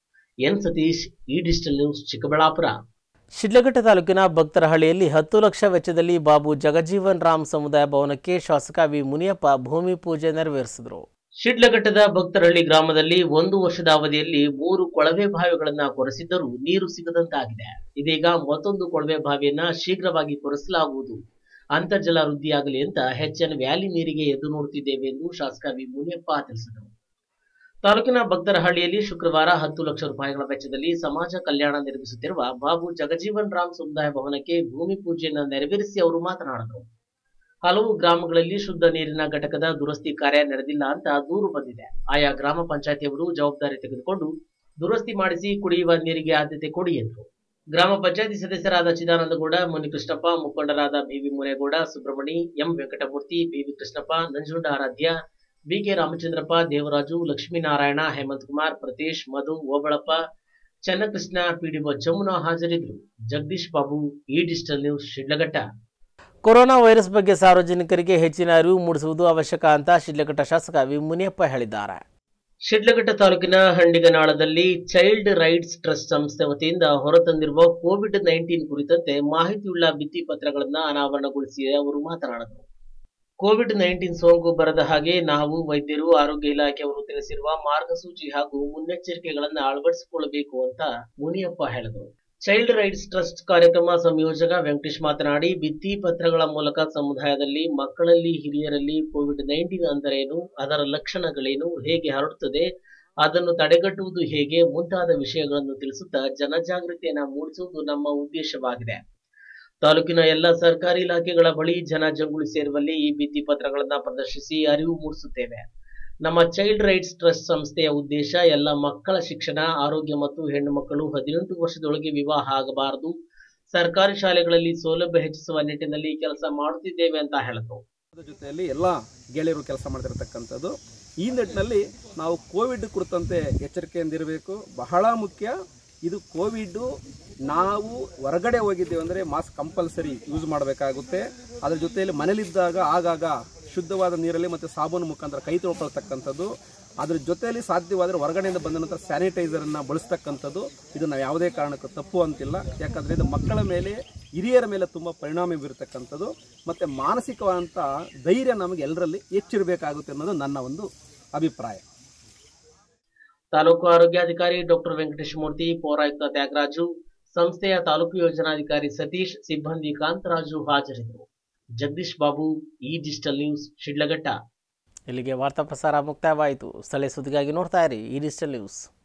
ಎನ್ ಸತೀಶ್ ಈ ಡಿಜಿಟಲ್ ನ್ಯೂಸ್ ಚಿಕ್ಕಬಳ್ಳಾಪುರ ಶಿಡ್ಲಘಟ್ಟ ತಾಲೂಕಿನ ಭಕ್ತರಹಳ್ಳಿಯಲ್ಲಿ ಹತ್ತು ಲಕ್ಷ ವೆಚ್ಚದಲ್ಲಿ ಬಾಬು ಜಗಜೀವನ್ ರಾಮ್ ಸಮುದಾಯ ಭವನಕ್ಕೆ ಶಾಸಕ ವಿ ಮುನಿಯಪ್ಪ ಭೂಮಿ ಪೂಜೆ ನೆರವೇರಿಸಿದರು ಶಿಡ್ಲಘಟ್ಟದ ಭಕ್ತರಹಳ್ಳಿ ಗ್ರಾಮದಲ್ಲಿ ಒಂದು ವರ್ಷದ ಅವಧಿಯಲ್ಲಿ ಮೂರು ಕೊಳವೆ ಬಾವಿಗಳನ್ನ ಕೊರೆಸಿದ್ದರೂ ನೀರು ಸಿಗದಂತಾಗಿದೆ ಇದೀಗ ಮತ್ತೊಂದು ಕೊಳವೆ ಬಾವಿಯನ್ನ ಶೀಘ್ರವಾಗಿ ಕೊರೆಸಲಾಗುವುದು ಅಂತರ್ಜಲ ವೃದ್ಧಿಯಾಗಲಿ ಅಂತ ಎನ್ ವ್ಯಾಲಿ ನೀರಿಗೆ ಎದ್ದು ನೋಡುತ್ತಿದ್ದೇವೆ ಎಂದು ಶಾಸಕ ವಿ ಮುನಿಯಪ್ಪ ತಿಳಿಸಿದರು ತಾಲೂಕಿನ ಭಕ್ತರಹಳ್ಳಿಯಲ್ಲಿ ಶುಕ್ರವಾರ ಹತ್ತು ಲಕ್ಷ ರೂಪಾಯಿಗಳ ವೆಚ್ಚದಲ್ಲಿ ಸಮಾಜ ಕಲ್ಯಾಣ ನಿರ್ಮಿಸುತ್ತಿರುವ ಬಾಬು ಜಗಜೀವನ್ ರಾಮ್ ಸಮುದಾಯ ಭವನಕ್ಕೆ ಭೂಮಿ ಪೂಜೆಯನ್ನು ನೆರವೇರಿಸಿ ಅವರು ಮಾತನಾಡಿದರು ಹಲವು ಗ್ರಾಮಗಳಲ್ಲಿ ಶುದ್ಧ ನೀರಿನ ಘಟಕದ ದುರಸ್ತಿ ಕಾರ್ಯ ನಡೆದಿಲ್ಲ ಅಂತ ದೂರು ಬಂದಿದೆ ಆಯಾ ಗ್ರಾಮ ಪಂಚಾಯತಿಯವರು ಜವಾಬ್ದಾರಿ ತೆಗೆದುಕೊಂಡು ದುರಸ್ತಿ ಮಾಡಿಸಿ ಕುಡಿಯುವ ನೀರಿಗೆ ಆದ್ಯತೆ ಕೊಡಿ ಎಂದರು ಗ್ರಾಮ ಪಂಚಾಯತಿ ಸದಸ್ಯರಾದ ಚಿದಾನಂದಗೌಡ ಮುನಿಕೃಷ್ಣಪ್ಪ ಮುಖಂಡರಾದ BV Munegowda Subramani M Venkatamurthy BV Krishnappa Nanjunda Aradhya BK Ramachandrappa Devaraju Lakshminarayana Hemanth Kumar Prateesh Madhu Obalappa Channakrishna PDO Jamuna ಹಾಜರಿದ್ದರು ಜಗದೀಶ್ ಬಾಬು ಈ digital news Shidlaghatta corona virus ಬಗ್ಗೆ ಸಾರ್ವಜನಿಕರಿಗೆ ಹೆಚ್ಚಿನ ಅರಿವು ಮೂಡಿಸುವುದು ಅವಶ್ಯಕ ಅಂತ ಶಿಡ್ಲಘಟ್ಟ ಶಾಸಕ ವಿ ಮುನಿಯಪ್ಪ ಹೇಳಿದ್ದಾರೆ ಶಿಡ್ಲಘಟ್ಟ ತಾಲೂಕಿನ ಹಂಡಿಗನಾಳದಲ್ಲಿ ಚೈಲ್ಡ್ ರೈಟ್ಸ್ ಟ್ರಸ್ಟ್ ಸಂಸ್ಥೆ ವತಿಯಿಂದ ಹೊರತಂದಿರುವ ಕೋವಿಡ್ ನೈನ್ಟೀನ್ ಕುರಿತಂತೆ ಮಾಹಿತಿಯುಳ್ಳ ಭಿತ್ತಿ ಪತ್ರಗಳನ್ನ ಅನಾವರಣಗೊಳಿಸಿ ಅವರು ಮಾತನಾಡಿದರು ಕೋವಿಡ್ ನೈನ್ಟೀನ್ ಸೋಂಕು ಬರದ ಹಾಗೆ ನಾವು ವೈದ್ಯರು ಆರೋಗ್ಯ ಇಲಾಖೆಯವರು ತಿಳಿಸಿರುವ ಮಾರ್ಗಸೂಚಿ ಹಾಗೂ ಮುನ್ನೆಚ್ಚರಿಕೆಗಳನ್ನು ಅಳವಡಿಸಿಕೊಳ್ಳಬೇಕು ಅಂತ ಮುನಿಯಪ್ಪ ಹೇಳಿದರು ಚೈಲ್ಡ್ ರೈಟ್ಸ್ ಟ್ರಸ್ಟ್ ಕಾರ್ಯಕ್ರಮ ಸಂಯೋಜಕ ವೆಂಕಟೇಶ್ ಮಾತನಾಡಿ ಭಿತ್ತಿ ಪತ್ರಗಳ ಮೂಲಕ ಸಮುದಾಯದಲ್ಲಿ ಮಕ್ಕಳಲ್ಲಿ ಹಿರಿಯರಲ್ಲಿ ಕೋವಿಡ್ ನೈನ್ಟೀನ್ ಅಂದರೇನು ಅದರ ಲಕ್ಷಣಗಳೇನು ಹೇಗೆ ಹರಡುತ್ತದೆ ಅದನ್ನು ತಡೆಗಟ್ಟುವುದು ಹೇಗೆ ಮುಂತಾದ ವಿಷಯಗಳನ್ನು ತಿಳಿಸುತ್ತಾ ಜನಜಾಗೃತಿಯನ್ನು ಮೂಡಿಸುವುದು ನಮ್ಮ ಉದ್ದೇಶವಾಗಿದೆ ತಾಲೂಕಿನ ಎಲ್ಲ ಸರ್ಕಾರಿ ಇಲಾಖೆಗಳ ಬಳಿ ಜನ ಜಂಗುಳಿ ಸೇರುವಲ್ಲಿ ಈ ಭಿತ್ತಿ ಪತ್ರಗಳನ್ನ ಪ್ರದರ್ಶಿಸಿ ಅರಿವು ಮೂಡಿಸುತ್ತೇವೆ ನಮ್ಮ ಚೈಲ್ಡ್ ರೈಟ್ಸ್ ಟ್ರಸ್ಟ್ ಸಂಸ್ಥೆಯ ಉದ್ದೇಶ ಎಲ್ಲ ಮಕ್ಕಳ ಶಿಕ್ಷಣ ಆರೋಗ್ಯ ಮತ್ತು ಹೆಣ್ಣು ಮಕ್ಕಳು ಹದಿನೆಂಟು ವರ್ಷದೊಳಗೆ ವಿವಾಹ ಆಗಬಾರದು ಸರ್ಕಾರಿ ಶಾಲೆಗಳಲ್ಲಿ ಸೌಲಭ್ಯ ಹೆಚ್ಚಿಸುವ ನಿಟ್ಟಿನಲ್ಲಿ ಕೆಲಸ ಮಾಡುತ್ತಿದ್ದೇವೆ ಅಂತ ಹೇಳಿದ್ರು ಅದ್ರ ಜೊತೆಯಲ್ಲಿ ಎಲ್ಲ ಗೆಳೆಯರು ಕೆಲಸ ಮಾಡ್ತಿರ್ತಕ್ಕಂಥದ್ದು ಈ ನಿಟ್ಟಿನಲ್ಲಿ ನಾವು ಕೋವಿಡ್ ಕುರಿತಂತೆ ಎಚ್ಚರಿಕೆಯಿಂದಿರಬೇಕು ಬಹಳ ಮುಖ್ಯ ಇದು ಕೋವಿಡ್ಡು ನಾವು ಹೊರಗಡೆ ಹೋಗಿದ್ದೇವೆ ಅಂದರೆ ಮಾಸ್ಕ್ ಕಂಪಲ್ಸರಿ ಯೂಸ್ ಮಾಡಬೇಕಾಗುತ್ತೆ ಅದ್ರ ಜೊತೆಯಲ್ಲಿ ಮನೇಲಿದ್ದಾಗ ಆಗಾಗ ಶುದ್ಧವಾದ ನೀರಲ್ಲಿ ಮತ್ತು ಸಾಬೂನು ಮುಖಾಂತರ ಕೈ ತೊಳ್ಕೊಳ್ತಕ್ಕಂಥದ್ದು ಅದ್ರ ಜೊತೆಯಲ್ಲಿ ಸಾಧ್ಯವಾದರೆ ಹೊರಗಡೆಯಿಂದ ಬಂದ ನಂತರ ಸ್ಯಾನಿಟೈಸರನ್ನು ಬಳಸ್ತಕ್ಕಂಥದ್ದು ಇದು ನಾವು ಯಾವುದೇ ಕಾರಣಕ್ಕೂ ತಪ್ಪು ಅಂತಿಲ್ಲ ಯಾಕಂದರೆ ಇದು ಮಕ್ಕಳ ಮೇಲೆ ಹಿರಿಯರ ಮೇಲೆ ತುಂಬ ಪರಿಣಾಮ ಬೀರತಕ್ಕಂಥದ್ದು ಮತ್ತು ಮಾನಸಿಕವಾದಂಥ ಧೈರ್ಯ ನಮಗೆ ಎಲ್ಲರಲ್ಲಿ ಹೆಚ್ಚಿರಬೇಕಾಗುತ್ತೆ ಅನ್ನೋದು ನನ್ನ ಒಂದು ಅಭಿಪ್ರಾಯ ತಾಲೂಕು ಆರೋಗ್ಯಾಧಿಕಾರಿ ಡಾಕ್ಟರ್ ವೆಂಕಟೇಶ ಮೂರ್ತಿ ಪೌರಾಯುಕ್ತ ತ್ಯಾಗರಾಜು ಸಂಸ್ಥೆಯ ತಾಲೂಕು ಯೋಜನಾಧಿಕಾರಿ ಸತೀಶ್ ಸಿಬ್ಬಂದಿ ಕಾಂತರಾಜು ಹಾಜರಿದ್ದರು ಜಗದೀಶ್ ಬಾಬು ಈ ಡಿಜಿಟಲ್ ನ್ಯೂಸ್ ಶಿಡ್ಲಘಟ್ಟ ಇಲ್ಲಿಗೆ ವಾರ್ತಾ ಪ್ರಸಾರ ಮುಕ್ತಾಯವಾಯಿತು ಸ್ಥಳೀಯ ಸುದ್ದಿಗಾಗಿ ನೋಡ್ತಾ ಇರಿ ಈ ಡಿಜಿಟಲ್ ನ್ಯೂಸ್